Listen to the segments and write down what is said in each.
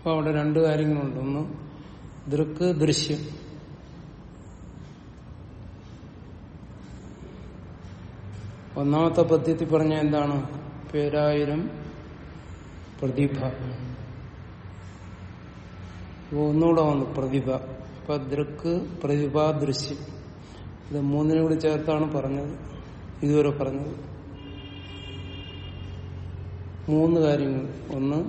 അപ്പൊ അവിടെ രണ്ട് കാര്യങ്ങളുണ്ട് ഒന്ന് ദൃക്ക് ദൃശ്യം ഒന്നാമത്തെ പദ്യത്തിൽ പറഞ്ഞ എന്താണ് പേരായിരം പ്രതിഭ അപ്പൊ ഒന്നുകൂടെ വന്നു പ്രതിഭ അപ്പൊ ദൃക്ക് പ്രതിഭ ദൃശ്യം ഇത് മൂന്നിനും കൂടി ചേർത്താണ് പറഞ്ഞത് ഇതുവരെ പറഞ്ഞത് മൂന്ന് കാര്യങ്ങൾ ഒന്ന്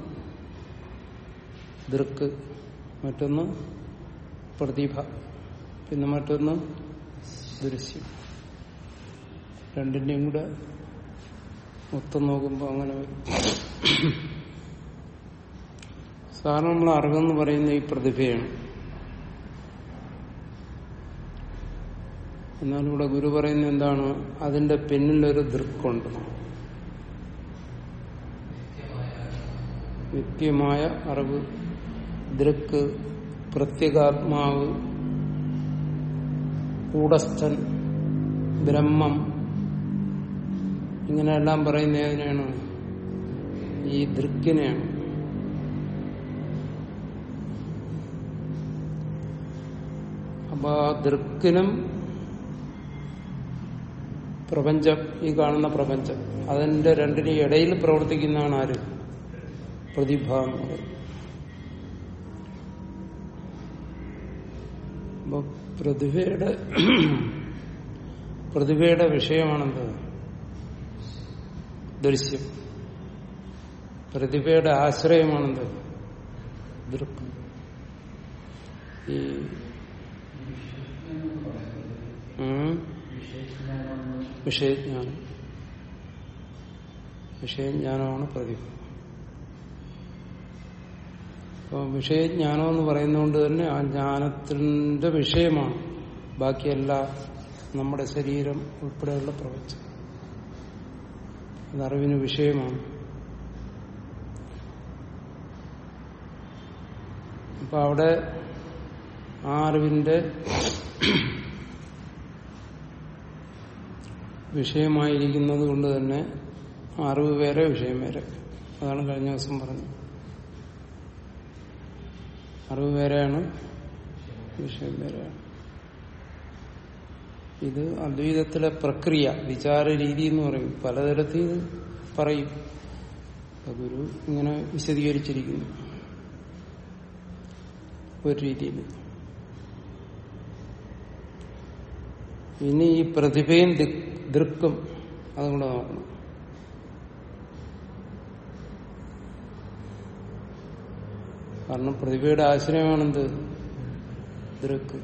ദൃക്ക് മറ്റൊന്ന് പ്രതിഭ പിന്നെ മറ്റൊന്ന് ദൃശ്യം രണ്ടിന്റെയും കൂടെ മൊത്തം നോക്കുമ്പോൾ അങ്ങനെ വരും സാധാരണ നമ്മൾ അറിവെന്ന് പറയുന്ന ഈ പ്രതിഭയാണ് എന്നാൽ ഇവിടെ ഗുരു പറയുന്നത് എന്താണ് അതിന്റെ പിന്നിലൊരു ദൃക്കുണ്ട് നിത്യമായ അറിവ് ദൃക്ക് പ്രത്യേകാത്മാവ് കൂടസ്ഥൻ ബ്രഹ്മം ഇങ്ങനെയെല്ലാം പറയുന്ന ഏതിനാണ് ഈ ദൃക്കിനെയാണ് അപ്പൊ ആ ദൃക്കിനും പ്രപഞ്ചം ഈ കാണുന്ന പ്രപഞ്ചം അതിന്റെ രണ്ടിനും ഇടയിൽ പ്രവർത്തിക്കുന്നതാണ് ആര് പ്രതിഭ എന്ന് പറയുന്നത് അപ്പൊ പ്രതിഭയുടെ പ്രതിഭയുടെ വിഷയമാണെന്ത് ദൃശ്യം പ്രതിഭയുടെ ആശ്രയമാണെന്ത് ദൃക്ക് ഈ ഉം, വിഷയജ്ഞാനം വിഷയജ്ഞാനമാണ് പ്രതിഭ അപ്പോൾ വിഷയജ്ഞാനം എന്ന് പറയുന്നതുകൊണ്ട് തന്നെ ആ ജ്ഞാനത്തിന്റെ വിഷയമാണ് ബാക്കിയെല്ലാം നമ്മുടെ ശരീരം ഉൾപ്പെടെയുള്ള പ്രപഞ്ചം അത് അറിവിന് വിഷയമാണ് അപ്പൊ അവിടെ ആ അറിവിന്റെ വിഷയമായിരിക്കുന്നത് കൊണ്ട് തന്നെ ആ അറിവ് വേറെ വിഷയം വേറെ അതാണ് കഴിഞ്ഞ ദിവസം പറഞ്ഞത് അറിവ് വേറെയാണ് വിഷയം വേറെയാണ് ഇത് അദ്വൈതത്തിലെ പ്രക്രിയ വിചാര രീതി എന്ന് പറയും പലതരത്തിൽ ഇത് പറയും അപ്പൊ ഗുരു ഇങ്ങനെ വിശദീകരിച്ചിരിക്കുന്നു ഒരു രീതിയിൽ ഇനി ഈ പ്രതിഭയും ദിക്- ദൃക്കും അതും കൂടെ നോക്കണം കാരണം പ്രതിഭയുടെ ആശ്രയമാണെന്ത് ദൃക്ക്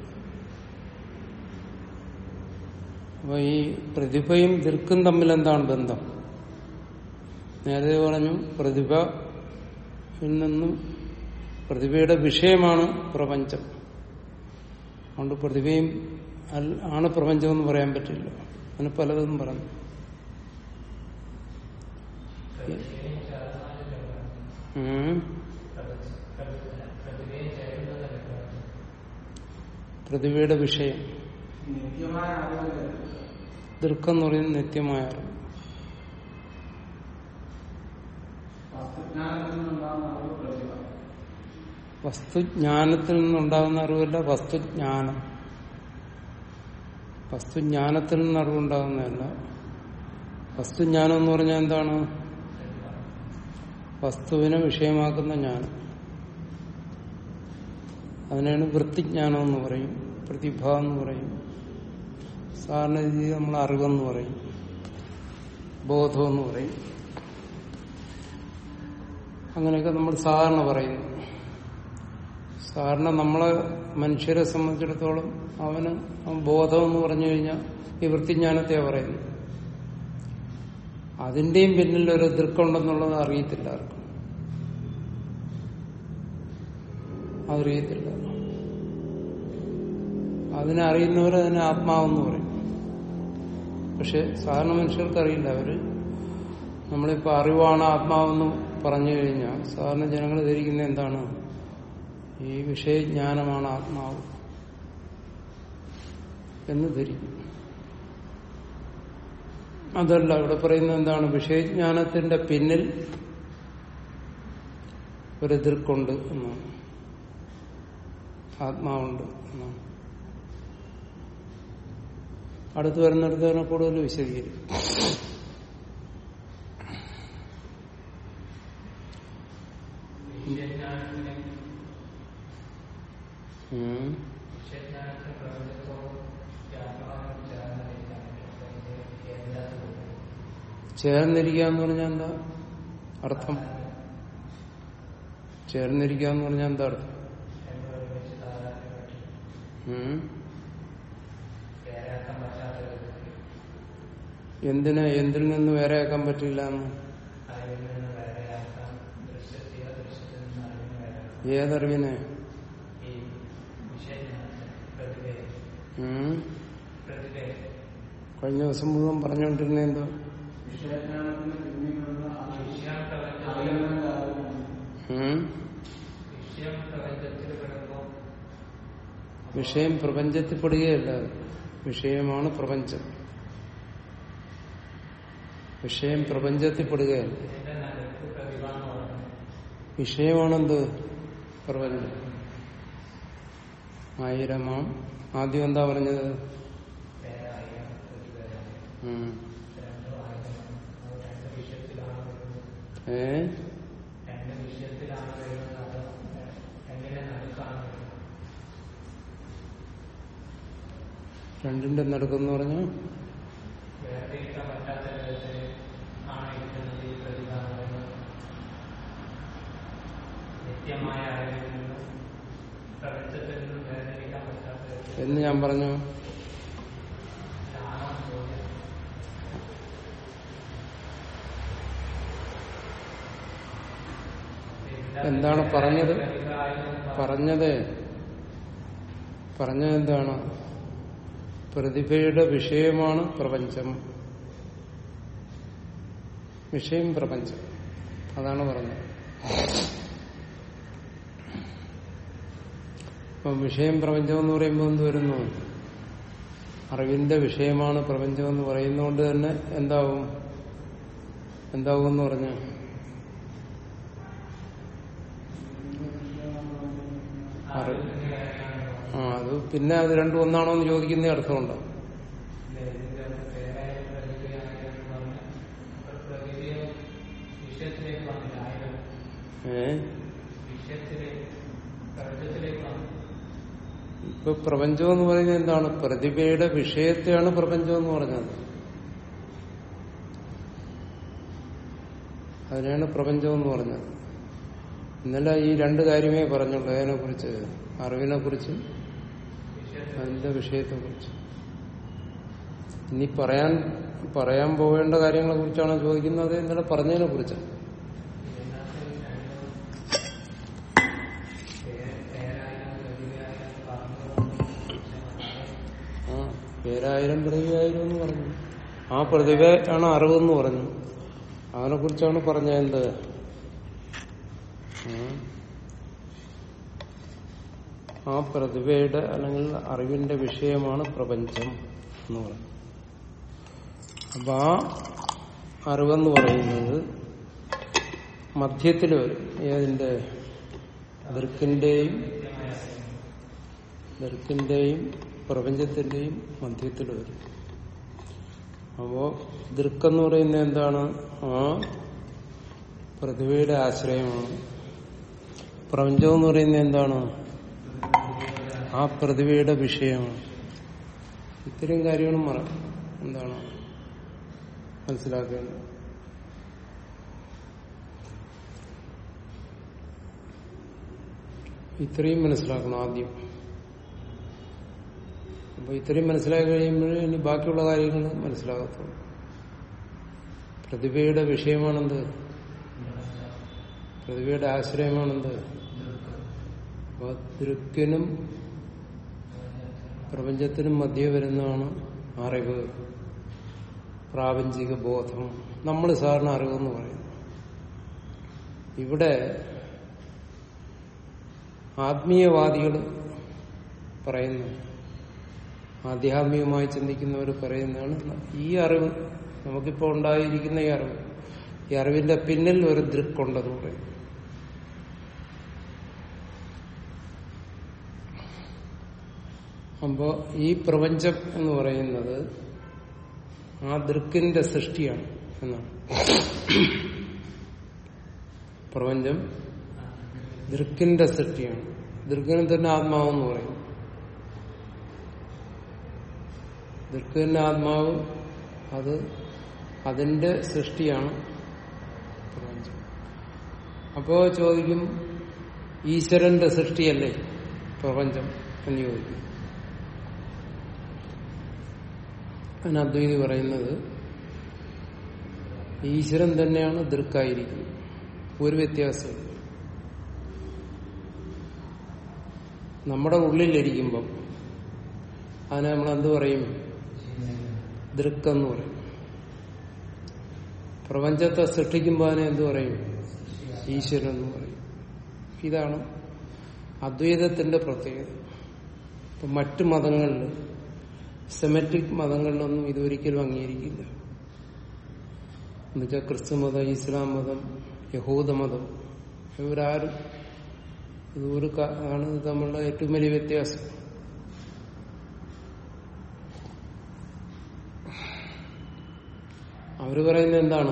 അപ്പൊ ഈ പ്രതിഭയും ദൃക്കും തമ്മിൽ എന്താണ് ബന്ധം നേരത്തെ പറഞ്ഞു പ്രതിഭയിൽ നിന്നും പ്രതിഭയുടെ വിഷയമാണ് പ്രപഞ്ചം അതുകൊണ്ട് പ്രതിഭയും അൽ- ആണ് പ്രപഞ്ചം എന്ന് പറയാൻ പറ്റില്ല അതിന് പലതും പറഞ്ഞു ഉം. പ്രതിഭയുടെ വിഷയം നിത്യമായ അറിവല്ലേ ദൃക്കെന്ന് പറയുന്നത് നിത്യമായ അറിവ് വസ്തുജ്ഞാനത്തിൽ നിന്നുണ്ടാകുന്ന അറിവ് പ്രതിഭ വസ്തുജ്ഞാനത്തിൽ നിന്നുണ്ടാകുന്ന അറിവല്ല വസ്തുജ്ഞാനം വസ്തുജ്ഞാനത്തിൽ നിന്ന് അറിവുണ്ടാകുന്നതല്ല വസ്തുജ്ഞാനം എന്ന് പറഞ്ഞാൽ എന്താണ് വസ്തുവിനെ വിഷയമാക്കുന്ന ജ്ഞാനം അതിനാണ് വൃത്തിജ്ഞാനം എന്ന് പറയും പ്രതിഭ എന്ന് പറയും സാധാരണ രീതിയിൽ നമ്മൾ അറിവെന്ന് പറയും ബോധം എന്ന് പറയും അങ്ങനെയൊക്കെ നമ്മൾ സാധാരണ പറയുന്നു സാധാരണ നമ്മളെ മനുഷ്യരെ സംബന്ധിച്ചിടത്തോളം അവന് അവൻ ബോധം എന്ന് പറഞ്ഞു കഴിഞ്ഞാൽ ഈ വൃത്തിജ്ഞാനത്തെ പറയുന്നു അതിന്റെയും പിന്നിൽ ഒരു ദൃക്കുണ്ടെന്നുള്ളത് അറിയത്തില്ല ആർക്കും അതറിയത്തില്ല അതിനെ അറിയുന്നവർ അതിനെ ആത്മാവെന്ന് പറയും പക്ഷെ സാധാരണ മനുഷ്യർക്ക് അറിയില്ല അവര് നമ്മളിപ്പോ അറിവാണ് ആത്മാവെന്ന് പറഞ്ഞു കഴിഞ്ഞാൽ സാധാരണ ജനങ്ങൾ ധരിക്കുന്ന എന്താണ് ഈ വിഷയജ്ഞാനമാണ് ആത്മാവ് എന്ന് ധരിക്കും അതല്ല ഇവിടെ പറയുന്നത് എന്താണ് വിഷയജ്ഞാനത്തിന്റെ പിന്നിൽ ഒരു ദൃക്കുണ്ട് എന്നാണ് ആത്മാവുണ്ട് എന്നാണ് അടുത്ത് വരുന്നിടത്ത് തന്നെ കൂടുതൽ വിശദീകരിക്കും ഉം. ചേർന്നിരിക്കുക എന്ന് പറഞ്ഞാൽ എന്താ അർത്ഥം ചേർന്നിരിക്കുക എന്ന് പറഞ്ഞാൽ എന്താ അർത്ഥം ഉം. എന്തിനാ എന്തിൽ നിന്ന് വേറെ ആക്കാൻ പറ്റില്ല എന്ന് ഏതറിവിനെ ഉം. കഴിഞ്ഞ ദിവസം മുഴുവൻ പറഞ്ഞുകൊണ്ടിരുന്ന എന്തോ വിഷയജ്ഞാനത്തിന് പിന്നിലുള്ള അറിവിന്റെ അറിവാണ് ഉം. വിഷയം പ്രപഞ്ചത്തിൽ പെടുകയല്ല വിഷയമാണ് പ്രപഞ്ചം വിഷയം പ്രപഞ്ചത്തിൽ പെടുകയല്ല വിഷയമാണെന്ത് പ്രപഞ്ചം ആയിരമാം ആദ്യം എന്താ പറഞ്ഞത് ഉം. ഏ രണ്ടിന്റെ നടുക്കെന്ന് പറഞ്ഞു നിത്യമായ അറിവിൽ നിന്നും പ്രപഞ്ചത്തിൽ നിന്നും വേർതിരിക്കാൻ പറ്റാത്ത എന്ന് ഞാൻ പറഞ്ഞു ജ്ഞാനം തോന്നി എന്താണ് പറഞ്ഞത് പറഞ്ഞത് പറഞ്ഞത് എന്താണ് പ്രതിഭയുടെ വിഷയമാണ് പ്രപഞ്ചം വിഷയം പ്രപഞ്ചം അതാണ് പറഞ്ഞത് അപ്പം വിഷയം പ്രപഞ്ചം എന്ന് പറയുമ്പോൾ എന്ത് വരുന്നു അറിവിന്റെ വിഷയമാണ് പ്രപഞ്ചം എന്ന് പറയുന്നതുകൊണ്ട് തന്നെ എന്താവും എന്താവും എന്ന് പറഞ്ഞു അറിവ് ആ അത് പിന്നെ അത് രണ്ടും ഒന്നാണോ എന്ന് ചോദിക്കുന്ന അർത്ഥമുണ്ടോ വിഷയത്തിലേക്ക് വന്നില്ല ആയിരം ഏ വിഷയത്തിലേക്ക് പ്രപഞ്ചത്തിലേക്ക് വന്നു ഇപ്പൊ പ്രപഞ്ചം എന്ന് പറയുന്നത് എന്താണ് പ്രതിഭയുടെ വിഷയത്തെയാണ് പ്രപഞ്ചം എന്ന് പറഞ്ഞത് അതിനാണ് പ്രപഞ്ചം എന്ന് പറഞ്ഞത് ഇന്നലെ ഈ രണ്ട് കാര്യമേ പറഞ്ഞുള്ളൂ അതിനെ കുറിച്ച് അറിവിനെ കുറിച്ചും അതിന്റെ വിഷയത്തെ കുറിച്ച് ഇനി പറയാൻ പറയാൻ പോകേണ്ട കാര്യങ്ങളെ കുറിച്ചാണ് ചോദിക്കുന്നത് ഇന്നലെ പറഞ്ഞതിനെ കുറിച്ച് ആ പേരായിരം പ്രതിഭയായിരം എന്ന് പറഞ്ഞു ആ പ്രതിഭ ആണ് അറിവെന്ന് പറഞ്ഞു അതിനെ കുറിച്ചാണ് പറഞ്ഞത് എന്ത് ഉം. ആ പ്രതിഭയുടെ അല്ലെങ്കിൽ അറിവിന്റെ വിഷയമാണ് പ്രപഞ്ചം എന്ന് പറഞ്ഞു അപ്പൊ ആ അറിവെന്ന് പറയുന്നത് മധ്യത്തിൽ വരും ഏതിന്റെ ദൃക്കിന്റെയും ദൃക്കിന്റെയും പ്രപഞ്ചത്തിന്റെയും മധ്യത്തിൽ വരും അപ്പോ ദൃക്കെന്ന് പറയുന്നത് എന്താണ് ആ പ്രതിഭയുടെ ആശ്രയമാണ് പ്രപഞ്ചം എന്ന് പറയുന്നത് എന്താണ് ആ പ്രതിഭയുടെ വിഷയമാണ് ഇത്രയും കാര്യങ്ങളും മറ എന്താണ് മനസ്സിലാക്കേണ്ടത് ഇത്രയും മനസ്സിലാക്കണം ആദ്യം അപ്പൊ ഇത്രയും മനസ്സിലാക്കി കഴിയുമ്പോൾ ഇനി ബാക്കിയുള്ള കാര്യങ്ങൾ മനസ്സിലാകത്തുള്ളൂ പ്രതിഭയുടെ വിഷയമാണെന്ത് പ്രതിഭയുടെ ആശ്രയമാണെന്ത് അപ്പൊ ദൃക്കിനും പ്രപഞ്ചത്തിനും മധ്യേ വരുന്നതാണ് അറിവ് പ്രാപഞ്ചിക ബോധം നമ്മൾ സാധാരണ അറിവെന്ന് പറയുന്നു ഇവിടെ ആത്മീയവാദികൾ പറയുന്നു ആധ്യാത്മികമായി ചിന്തിക്കുന്നവർ പറയുന്നതാണ് ഈ അറിവ് നമുക്കിപ്പോൾ ഉണ്ടായിരിക്കുന്ന ഈ അറിവ് ഈ അറിവിന്റെ പിന്നിൽ ഒരു ദൃക്കുണ്ടെന്ന് പറയും അപ്പോ ഈ പ്രപഞ്ചം എന്ന് പറയുന്നത് ആ ദൃക്കിന്റെ സൃഷ്ടിയാണ് എന്നാണ് പ്രപഞ്ചം ദൃക്കിന്റെ സൃഷ്ടിയാണ് ദൃക്കിന് തന്നെ ആത്മാവെന്ന് പറയും ദൃക്കിന്റെ ആത്മാവ് അത് അതിന്റെ സൃഷ്ടിയാണ് പ്രപഞ്ചം അപ്പോ ചോദിക്കും ഈശ്വരന്റെ സൃഷ്ടിയല്ലേ പ്രപഞ്ചം എന്ന് ചോദിക്കും അതിന് അദ്വൈതി പറയുന്നത് ഈശ്വരൻ തന്നെയാണ് ദൃക്കായിരിക്കുന്നത് ഒരു വ്യത്യാസമില്ല നമ്മുടെ ഉള്ളിലിരിക്കുമ്പം അതിനെ നമ്മൾ എന്ത് പറയും ദൃക്കെന്ന് പറയും പ്രപഞ്ചത്തെ സൃഷ്ടിക്കുമ്പോൾ അതിനെ എന്ത് പറയും ഈശ്വരൻ എന്ന് പറയും ഇതാണ് അദ്വൈതത്തിന്റെ പ്രത്യേകത ഇപ്പൊ മറ്റു മതങ്ങളിൽ സെമറ്റിക് മതങ്ങളിലൊന്നും ഇതൊരിക്കലും അംഗീകരിക്കില്ല എന്നുവെച്ചാൽ ക്രിസ്തു മതം ഇസ്ലാം മതം യഹൂദ മതം ഇവരാരും ഇത് ഒരു ക- ആണ് തമ്മിലുള്ള ഏറ്റവും വലിയ വ്യത്യാസം അവര് പറയുന്നത് എന്താണ്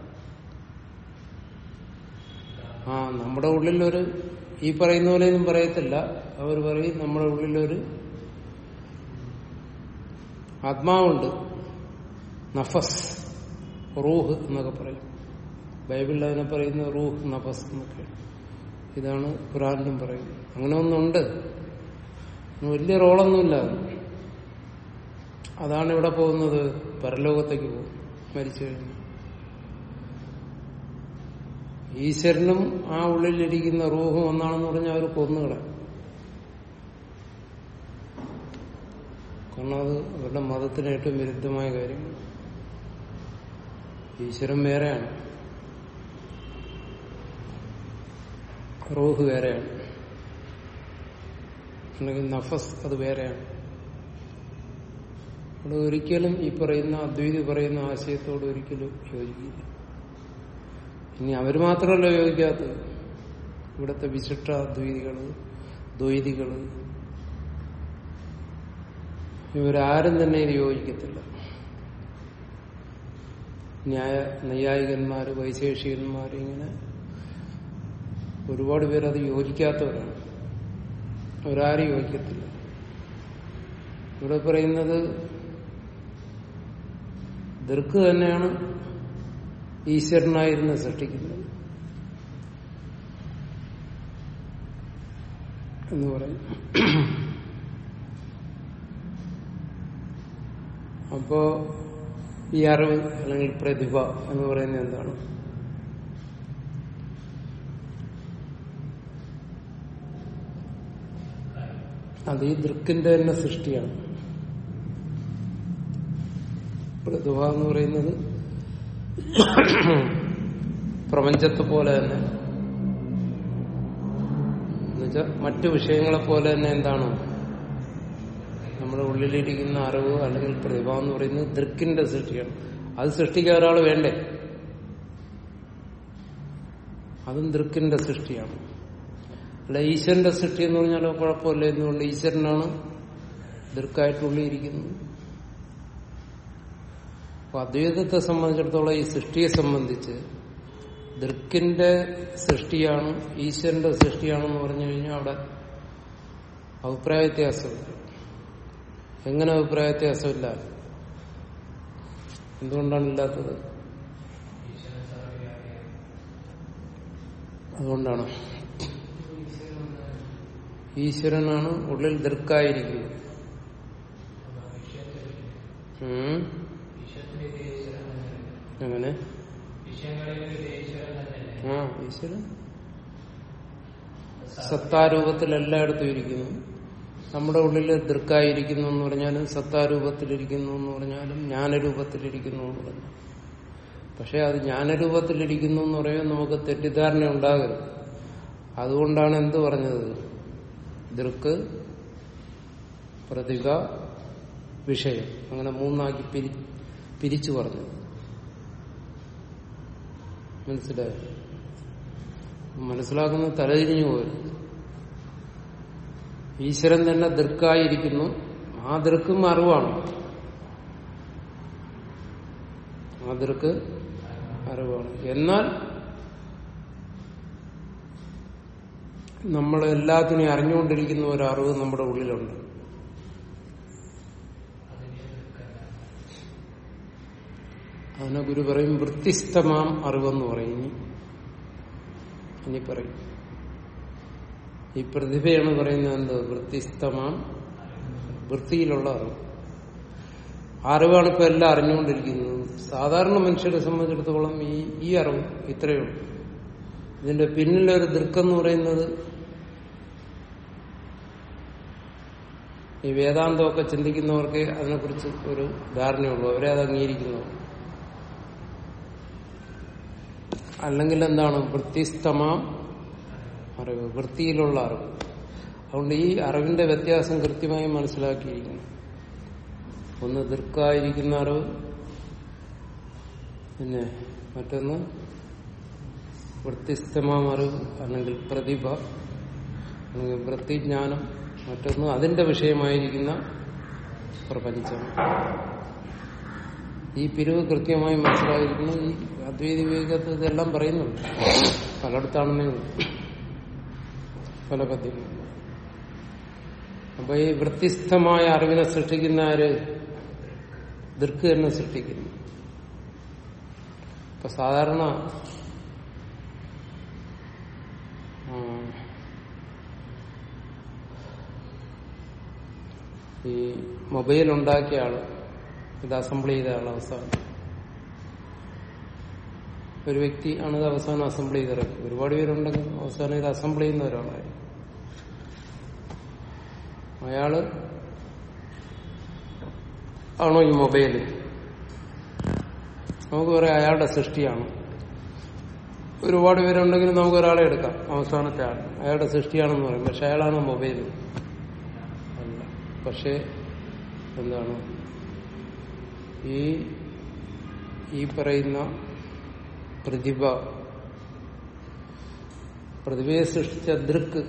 ആ നമ്മുടെ ഉള്ളിലൊരു ഈ പറയുന്ന പോലെയൊന്നും പറയത്തില്ല അവർ പറയും നമ്മുടെ ഉള്ളിലൊരു ആത്മാവുണ്ട് നഫസ് റൂഹ് എന്നൊക്കെ പറയും ബൈബിളിൽ അതിനെ പറയുന്ന റൂഹ് നഫസ് എന്നൊക്കെ ഇതാണ് ഖുറാനിലും പറയുന്നത് അങ്ങനെ ഒന്നുണ്ട് വലിയ റോളൊന്നുമില്ല അത്. അതാണ് ഇവിടെ പോകുന്നത് പരലോകത്തേക്ക് പോകും മരിച്ചു കഴിഞ്ഞു ഈശ്വരനും ആ ഉള്ളിലിരിക്കുന്ന റൂഹും ഒന്നാണെന്ന് പറഞ്ഞാൽ അവർ കൊന്നുകളെ കാരണം അത് അവരുടെ മതത്തിന് ഏറ്റവും വിരുദ്ധമായ കാര്യങ്ങൾ ഈശ്വരൻ വേറെയാണ് റൂഹ് വേറെയാണ് അല്ലെങ്കിൽ നഫസ് അത് വേറെയാണ് അവിടെ ഒരിക്കലും ഈ പറയുന്ന അദ്വൈതി പറയുന്ന ആശയത്തോട് ഒരിക്കലും യോജിക്കില്ല ഇനി അവർ മാത്രമല്ല യോജിക്കാത്തത് ഇവിടുത്തെ വിശിഷ്ട അദ്വൈതികള് ദ്വൈതികള് ഇവരാരും തന്നെ ഇത് യോജിക്കത്തില്ല ന്യായ നൈയായികന്മാര് വൈശേഷികന്മാര് ഇങ്ങനെ ഒരുപാട് പേര് അത് യോജിക്കാത്തവരാണ് അവരാരും യോജിക്കത്തില്ല ഇവിടെ പറയുന്നത് ദൃക്ക് തന്നെയാണ് ഈശ്വരനായിരുന്ന് സൃഷ്ടിക്കുന്നത് എന്ന് പറയും അപ്പോ ഈ അറിവ് അല്ലെങ്കിൽ പ്രതിഭ എന്ന് പറയുന്നത് എന്താണ് അത് ഈ ദൃക്കിന്റെ തന്നെ സൃഷ്ടിയാണ് പ്രതിഭ എന്ന് പറയുന്നത് പ്രപഞ്ചത്തെ പോലെ തന്നെ എന്നുവെച്ചാൽ മറ്റു വിഷയങ്ങളെ പോലെ തന്നെ എന്താണ് നമ്മുടെ ഉള്ളിലിരിക്കുന്ന അറിവ് അല്ലെങ്കിൽ പ്രതിഭ എന്ന് പറയുന്നത് ദൃക്കിന്റെ സൃഷ്ടിയാണ് അത് സൃഷ്ടിക്കാൻ ഒരാൾ വേണ്ടേ അതും ദൃക്കിന്റെ സൃഷ്ടിയാണ് അല്ല ഈശ്വരന്റെ സൃഷ്ടി എന്ന് പറഞ്ഞാലോ കുഴപ്പമില്ല എന്തുകൊണ്ട് ഈശ്വരനാണ് ദൃക്കായിട്ടുള്ളിയിരിക്കുന്നത് അപ്പൊ അദ്വൈതത്തെ സംബന്ധിച്ചിടത്തോളം ഈ സൃഷ്ടിയെ സംബന്ധിച്ച് ദൃക്കിന്റെ സൃഷ്ടിയാണ് ഈശ്വരന്റെ സൃഷ്ടിയാണെന്ന് പറഞ്ഞു കഴിഞ്ഞാൽ അവിടെ അഭിപ്രായ വ്യത്യാസമില്ല എങ്ങനെ അഭിപ്രായ വ്യത്യാസമില്ല എന്തുകൊണ്ടാണ് ഇല്ലാത്തത് അതുകൊണ്ടാണ് ഈശ്വരനാണ് ഉള്ളിൽ ദൃക്കായിരിക്കുന്നത് ഉം. എങ്ങനെ ആ ഈശ്വരൻ സത്താരൂപത്തിൽ എല്ലായിടത്തും ഇരിക്കുന്നു നമ്മുടെ ഉള്ളിൽ ദൃക്കായിരിക്കുന്നു എന്ന് പറഞ്ഞാലും സത്താരൂപത്തിലിരിക്കുന്നു എന്ന് പറഞ്ഞാലും ജ്ഞാനരൂപത്തിലിരിക്കുന്നു എന്ന് പറഞ്ഞു പക്ഷെ അത് ജ്ഞാനരൂപത്തിലിരിക്കുന്നു എന്ന് പറയുമ്പോൾ നമുക്ക് തെറ്റിദ്ധാരണ ഉണ്ടാകരുത് അതുകൊണ്ടാണ് എന്ത് പറഞ്ഞത് ദൃക്ക് പ്രതിക വിഷയം അങ്ങനെ മൂന്നാക്കി പിരി പിരിച്ചു പറഞ്ഞത് മനസ്സിലായോ മനസ്സിലാക്കുന്നത് തലതിരിഞ്ഞു പോകരുത് ഈശ്വരൻ തന്നെ ദൃക്കായിരിക്കുന്നു ആ ദൃക്കും അറിവാണ് ആ ദൃക്ക് അറിവാണ് എന്നാൽ നമ്മൾ എല്ലാത്തിനെയും അറിഞ്ഞുകൊണ്ടിരിക്കുന്ന ഒരു അറിവ് നമ്മുടെ ഉള്ളിലുണ്ട് അതിനെ ഗുരു പറയും വൃത്തിസ്തമാം അറിവെന്ന് പറയും ഇനി ഇനി പറയും ഈ പ്രതിഭയാണ് പറയുന്നത് എന്ത് വൃത്തിസ്തമാം വൃത്തിയിലുള്ള അറിവ് ആ അറിവാണ് ഇപ്പൊ എല്ലാം അറിഞ്ഞുകൊണ്ടിരിക്കുന്നത് സാധാരണ മനുഷ്യരെ സംബന്ധിച്ചിടത്തോളം ഈ ഈ അറിവ് ഇത്രയേ ഉള്ളൂ ഇതിന്റെ പിന്നിലൊരു ദൃക്കെന്ന് പറയുന്നത് ഈ വേദാന്തമൊക്കെ ചിന്തിക്കുന്നവർക്ക് അതിനെക്കുറിച്ച് ഒരു ധാരണയുള്ളൂ അവരെ അത് അംഗീകരിക്കുന്നു അല്ലെങ്കിൽ എന്താണ് വൃത്തിസ്തമാം അറിവ് വൃത്തിയിലുള്ള അറിവ് അതുകൊണ്ട് ഈ അറിവിന്റെ വ്യത്യാസം കൃത്യമായി മനസ്സിലാക്കിയിരിക്കുന്നു ഒന്ന് ദൃക്കായിരിക്കുന്ന അറിവ് പിന്നെ മറ്റൊന്ന് വൃത്തിസ്തമാം അറിവ് അല്ലെങ്കിൽ പ്രതിഭ അല്ലെങ്കിൽ വൃത്തിജ്ഞാനം മറ്റൊന്ന് അതിന്റെ വിഷയമായിരിക്കുന്ന പ്രപഞ്ചം ഈ പിരിവ് കൃത്യമായി മനസ്സിലായിരിക്കുന്നു ഈ അദ്വൈത വിവേകത്തിൽ ഇതെല്ലാം പറയുന്നുണ്ട് പലയിടത്താണെന്നേ ഉള്ളൂ. പല പദ്യങ്ങളും അപ്പൊ ഈ വൃത്തിസ്ഥമായ അറിവിനെ സൃഷ്ടിക്കുന്ന ആര് ദൃക്ക് തന്നെ സൃഷ്ടിക്കുന്നു ഇപ്പൊ സാധാരണ ആ, ഈ മൊബൈൽ ഉണ്ടാക്കിയ ആള് ഇത് അസംബിൾ ചെയ്ത ആൾ അവസാനം ഒരു വ്യക്തി ആണ് ഇത് അവസാനം അസംബിൾ ചെയ്തിറക്കി ഒരുപാട് പേരുണ്ടെങ്കിൽ അവസാനം ഇത് അസംബിൾ ചെയ്യുന്ന ഒരാളായി അയാള് ആണോ ഈ മൊബൈല് നമുക്ക് പറയാം അയാളുടെ സൃഷ്ടിയാണ് ഒരുപാട് പേരുണ്ടെങ്കിലും നമുക്ക് ഒരാളെ എടുക്കാം അവസാനത്തെ ആൾ അയാളുടെ സൃഷ്ടിയാണെന്ന് പറയും പക്ഷെ അയാളാണ് മൊബൈൽ അല്ല പക്ഷേ എന്താണ് ഈ ഈ പറയുന്ന പ്രതിഭ പ്രതിഭയെ സൃഷ്ടിച്ച ദൃക്ക്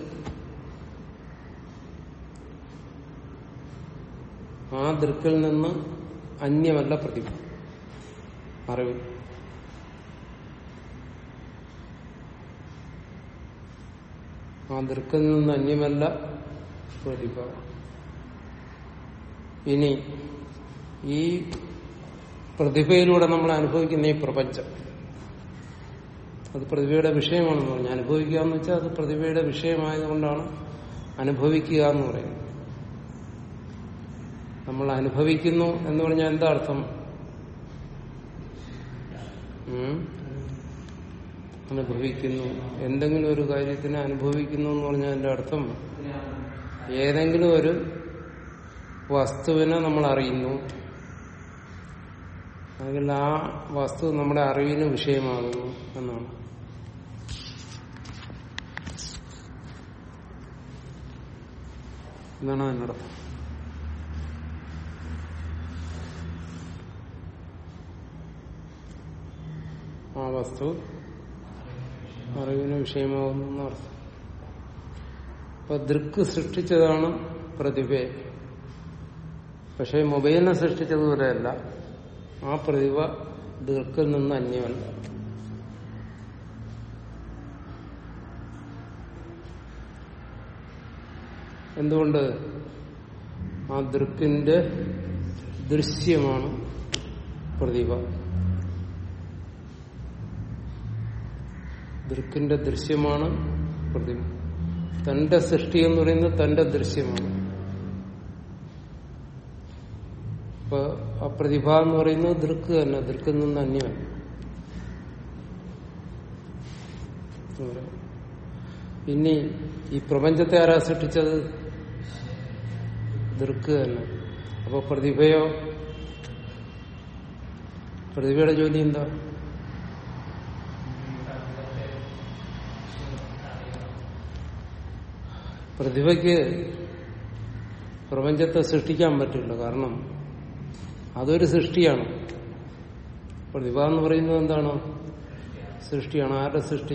ആ ദൃക്കിൽ നിന്ന് അന്യമല്ല പ്രതിഭ അറിവ് ആ ദൃക്കിൽ നിന്ന് അന്യമല്ല പ്രതിഭ ഇനി ഈ പ്രതിഭയിലൂടെ നമ്മൾ അനുഭവിക്കുന്ന ഈ പ്രപഞ്ചം അത് പ്രതിഭയുടെ വിഷയമാണെന്ന് പറഞ്ഞു അനുഭവിക്കുക എന്ന് വെച്ചാൽ അത് പ്രതിഭയുടെ വിഷയമായതുകൊണ്ടാണ് അനുഭവിക്കുക എന്ന് പറയുന്നത് നമ്മൾ അനുഭവിക്കുന്നു എന്ന് പറഞ്ഞാൽ എന്താ അർത്ഥം ഉം? അനുഭവിക്കുന്നു എന്തെങ്കിലും ഒരു കാര്യത്തിനെ അനുഭവിക്കുന്നു എന്ന് പറഞ്ഞാൽ അതിന്റെ അർത്ഥം ഏതെങ്കിലും ഒരു വസ്തുവിനെ നമ്മൾ അറിയുന്നു അല്ലെങ്കിൽ ആ വസ്തു നമ്മുടെ അറിവിന് വിഷയമാകുന്നു എന്നാണ് എന്നാണ് അതിനർത്ഥം ആ വസ്തു അറിവിന് വിഷയമാകുന്നു എന്നർത്ഥം അപ്പൊ ദൃക്ക് സൃഷ്ടിച്ചതാണ് പ്രതിഭയെ പക്ഷെ മൊബൈലിനെ സൃഷ്ടിച്ചതുപോലെയല്ല ആ പ്രതിഭ ദൃക്കിൽ നിന്ന് അന്യമല്ല എന്തുകൊണ്ട് ആ ദൃക്കിന്റെ ദൃശ്യമാണ് പ്രതിഭ ദൃക്കിന്റെ ദൃശ്യമാണ് പ്രതിഭ തന്റെ സൃഷ്ടി എന്ന് പറയുന്നത് തന്റെ ദൃശ്യമാണ് അപ്പൊ ആ പ്രതിഭ എന്ന് പറയുന്നത് ദൃക്ക് തന്നെ ദൃക്കിൽ നിന്ന് അന്യമല്ല ഇനി ഈ പ്രപഞ്ചത്തെ ആരാ സൃഷ്ടിച്ചത് ദൃക്ക് തന്നെ അപ്പൊ പ്രതിഭയോ പ്രതിഭയുടെ ജോലി എന്താ പ്രതിഭയ്ക്ക് പ്രപഞ്ചത്തെ സൃഷ്ടിക്കാൻ പറ്റില്ല കാരണം അതൊരു സൃഷ്ടിയാണ് പ്രതിഭ എന്ന് പറയുന്നത് എന്താണ് സൃഷ്ടിയാണ് ആരുടെ സൃഷ്ടി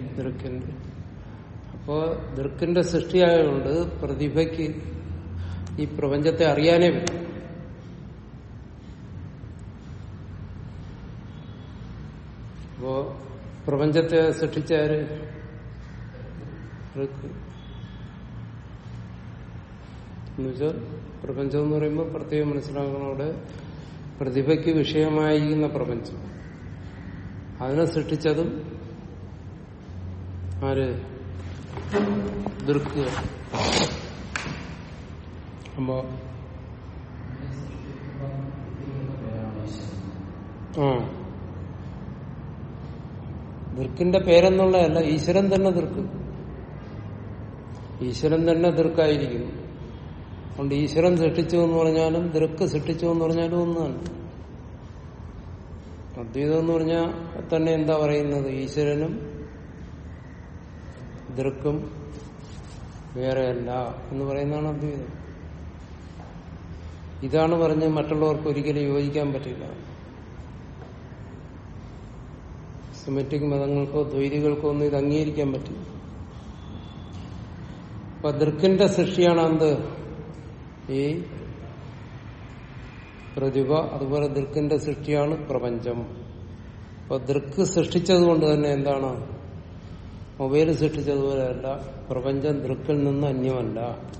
ദൃക്കിന്റെ അപ്പോ ദൃക്കിന്റെ സൃഷ്ടിയായതുകൊണ്ട് പ്രതിഭയ്ക്ക് ഈ പ്രപഞ്ചത്തെ അറിയാനേ പറ്റും അപ്പോ പ്രപഞ്ചത്തെ സൃഷ്ടിച്ചാര് ഋക്ക്. എന്നുവെച്ചാൽ പ്രപഞ്ചം എന്ന് പറയുമ്പോൾ പ്രത്യേകം മനസ്സിലാക്കണം അവിടെ പ്രതിഭയ്ക്ക് വിഷയമായിരിക്കുന്ന പ്രപഞ്ചം അതിനെ സൃഷ്ടിച്ചതും ആര് ദൃക്ക് അപ്പോ ആ ദൃക്കിന്റെ പേരെന്നുള്ളതല്ല ഈശ്വരൻ തന്നെ ദൃക്ക് ഈശ്വരൻ തന്നെ ദൃക്കായിരിക്കുന്നു അതുകൊണ്ട് ഈശ്വരൻ സൃഷ്ടിച്ചു എന്ന് പറഞ്ഞാലും ദൃക്ക് സൃഷ്ടിച്ചു എന്ന് പറഞ്ഞാലും ഒന്നാണ് അദ്വൈതം എന്ന് പറഞ്ഞാൽ തന്നെ എന്താ പറയുന്നത് ഈശ്വരനും ദൃക്കും വേറെയല്ല എന്ന് പറയുന്നതാണ് അദ്വൈതം ഇതാണ് പറഞ്ഞ് മറ്റുള്ളവർക്ക് ഒരിക്കലും യോജിക്കാൻ പറ്റില്ല സെമറ്റിക് മതങ്ങൾക്കോ ദ്വൈതികൾക്കോ ഒന്നും ഇത് അംഗീകരിക്കാൻ പറ്റില്ല അപ്പൊ ദൃക്കിന്റെ സൃഷ്ടിയാണ് എന്ത് ഈ പ്രതിഭ അതുപോലെ ദൃക്കിന്റെ സൃഷ്ടിയാണ് പ്രപഞ്ചം അപ്പൊ ദൃക്ക് സൃഷ്ടിച്ചത് കൊണ്ട് തന്നെ എന്താണ് മൊബൈൽ സൃഷ്ടിച്ചതുപോലെയല്ല പ്രപഞ്ചം ദൃക്കിൽ നിന്ന് അന്യമല്ല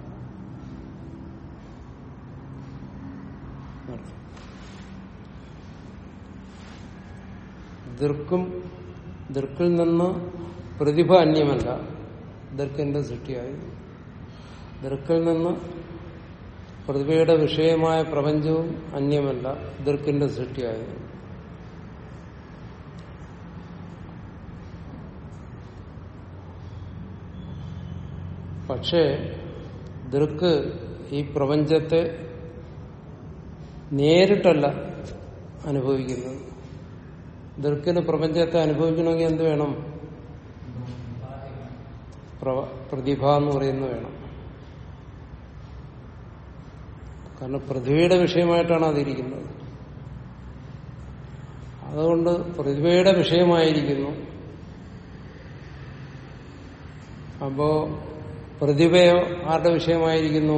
ദൃക്കും ദൃക്കിൽ നിന്ന് പ്രതിഭ അന്യമല്ല ദൃക്കിന്റെ സൃഷ്ടിയായി ദൃക്കിൽ നിന്ന് പ്രതിഭയുടെ വിഷയമായ പ്രപഞ്ചവും അന്യമല്ല ദൃക്കിന്റെ സൃഷ്ടിയായത് പക്ഷേ ദൃക്ക് ഈ പ്രപഞ്ചത്തെ നേരിട്ടല്ല അനുഭവിക്കുന്നത് ദൃക്കിന് പ്രപഞ്ചത്തെ അനുഭവിക്കണമെങ്കിൽ എന്ത് വേണം പ്രവ- പ്രതിഭ എന്ന് പറയുന്നത് വേണം കാരണം പൃഥ്വിയുടെ വിഷയമായിട്ടാണ് അതിരിക്കുന്നത് അതുകൊണ്ട് പൃഥ്വിയുടെ വിഷയമായിരിക്കുന്നു അപ്പോ പ്രതിഭയോ ആരുടെ വിഷയമായിരിക്കുന്നു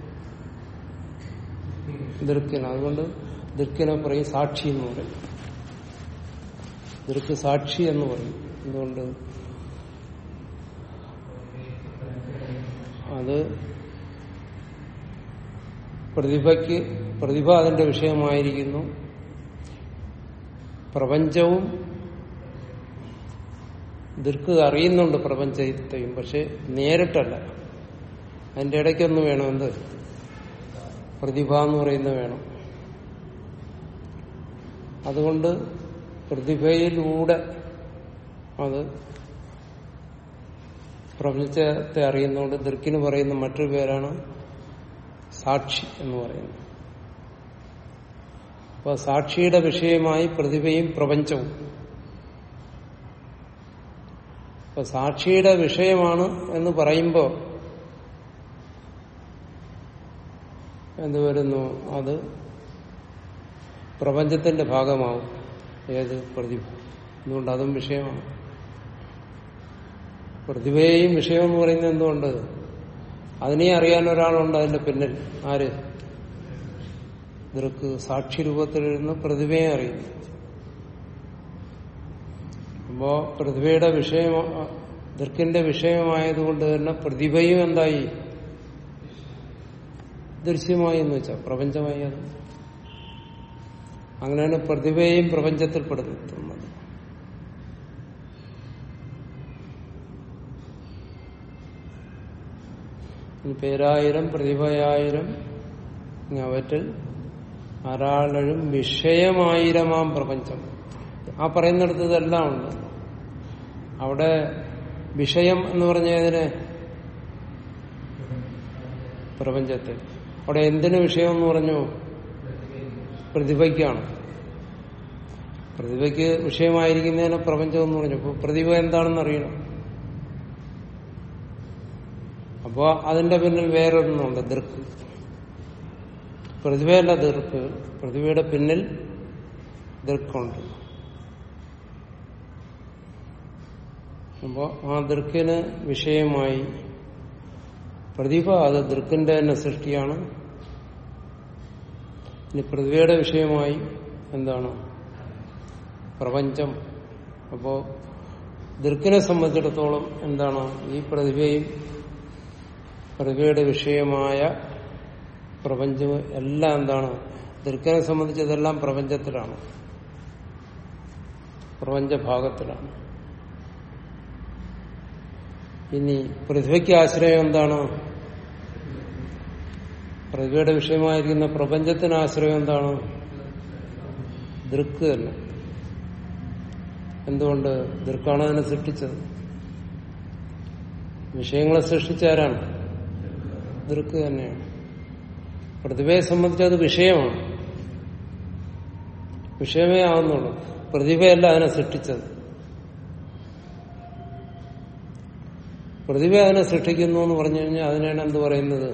ദൃക്കിന് അതുകൊണ്ട് ദൃക്കിനെ പറയും സാക്ഷി എന്ന് പറയും ദൃക്ക് സാക്ഷി എന്ന് പറയും എന്തുകൊണ്ട് അത് പ്രതിഭയ്ക്ക് പ്രതിഭ അതിന്റെ വിഷയമായിരിക്കുന്നു പ്രപഞ്ചവും ദീർഘ അറിയുന്നുണ്ട് പ്രപഞ്ചത്തെയും പക്ഷെ നേരിട്ടല്ല അതിന്റെ ഇടയ്ക്കൊന്ന് വേണം എന്ത് പ്രതിഭ എന്ന് പറയുന്നത് വേണം അതുകൊണ്ട് പ്രതിഭയിലൂടെ അത് പ്രപഞ്ചത്തെ അറിയുന്നതുകൊണ്ട് ദൃക്കിന് പറയുന്ന മറ്റൊരു പേരാണ് സാക്ഷി എന്ന് പറയുന്നത് അപ്പൊ സാക്ഷിയുടെ വിഷയമായി പ്രതിഭയും പ്രപഞ്ചവും അപ്പൊ സാക്ഷിയുടെ വിഷയമാണ് എന്ന് പറയുമ്പോൾ എന്ത് വരുന്നു അത് പ്രപഞ്ചത്തിന്റെ ഭാഗമാവും ഏത് പ്രതിഭ എന്തുകൊണ്ട് അതും വിഷയമാണ് പ്രതിഭയെയും വിഷയം എന്ന് പറയുന്നത് എന്തുകൊണ്ട് അതിനെ അറിയാൻ ഒരാളുണ്ട് അതിന്റെ പിന്നിൽ ആര് ദൃക്ക് സാക്ഷി രൂപത്തിലിരുന്ന് പ്രതിഭയെ അറിയുന്നു അപ്പോ പ്രതിഭയുടെ വിഷയം ദൃക്കിന്റെ വിഷയമായതുകൊണ്ട് തന്നെ പ്രതിഭയും എന്തായി ദൃശ്യമായി എന്ന് വെച്ചാൽ പ്രപഞ്ചമായി അത് അങ്ങനെയാണ് പ്രതിഭയെയും പ്രപഞ്ചത്തിൽപ്പെടുത്തുന്നത് ഇനി പേരായിരം പ്രതിഭയായിരം ഇനി അവറ്റിൽ ആരാളും വിഷയമായിരമാം പ്രപഞ്ചം ആ പറയുന്നിടത്ത് ഇതെല്ലാം ഉണ്ട് അവിടെ വിഷയം എന്ന് പറഞ്ഞതിന് പ്രപഞ്ചത്തെ അവിടെ എന്തിനു വിഷയം എന്ന് പറഞ്ഞു പ്രതിഭയ്ക്കാണ് പ്രതിഭയ്ക്ക് വിഷയമായിരിക്കുന്നതിന് പ്രപഞ്ചം എന്ന് പറഞ്ഞു അപ്പൊ പ്രതിഭ എന്താണെന്ന് അറിയണം അപ്പോ അതിന്റെ പിന്നിൽ വേറൊന്നുണ്ട് ദീർക്ക് പ്രതിഭയല്ല ദീർക്ക് പ്രതിഭയുടെ പിന്നിൽ ദീർക്കുണ്ട് അപ്പോ ആ ദീർക്കിന് വിഷയമായി പ്രതിഭ അത് ദൃക്കിന്റെ തന്നെ സൃഷ്ടിയാണ് ഇനി പൃഥ്വിയുടെ വിഷയമായി എന്താണ് പ്രപഞ്ചം അപ്പോ ദൃക്കിനെ സംബന്ധിച്ചിടത്തോളം എന്താണ് ഈ പ്രതിഭയും പ്രതിഭയുടെ വിഷയമായ പ്രപഞ്ചം എല്ലാം എന്താണ് ദൃക്കിനെ സംബന്ധിച്ച് ഇതെല്ലാം പ്രപഞ്ചത്തിലാണ് പ്രപഞ്ചഭാഗത്തിലാണ് ഇനി പൃഥ്വിക്ക് ആശ്രയം എന്താണ് പൃഥ്വിയുടെ വിഷയമായിരിക്കുന്ന പ്രപഞ്ചത്തിന് ആശ്രയം എന്താണ് ദൃക്ക് തന്നെ എന്തുകൊണ്ട് ദൃക്കാണ് അതിനെ സൃഷ്ടിച്ചത് വിഷയങ്ങളെ സൃഷ്ടിച്ചാരാണ് ദൃക്ക് തന്നെയാണ് പ്രതിഭയെ സംബന്ധിച്ച് അത് വിഷയമാണ് വിഷയമേ ആവുന്നുള്ളൂ പ്രതിഭയല്ല അതിനെ സൃഷ്ടിച്ചത് പ്രതിഭ അതിനെ സൃഷ്ടിക്കുന്നു എന്ന് പറഞ്ഞു കഴിഞ്ഞാൽ അതിനാണ് എന്ത് പറയുന്നത്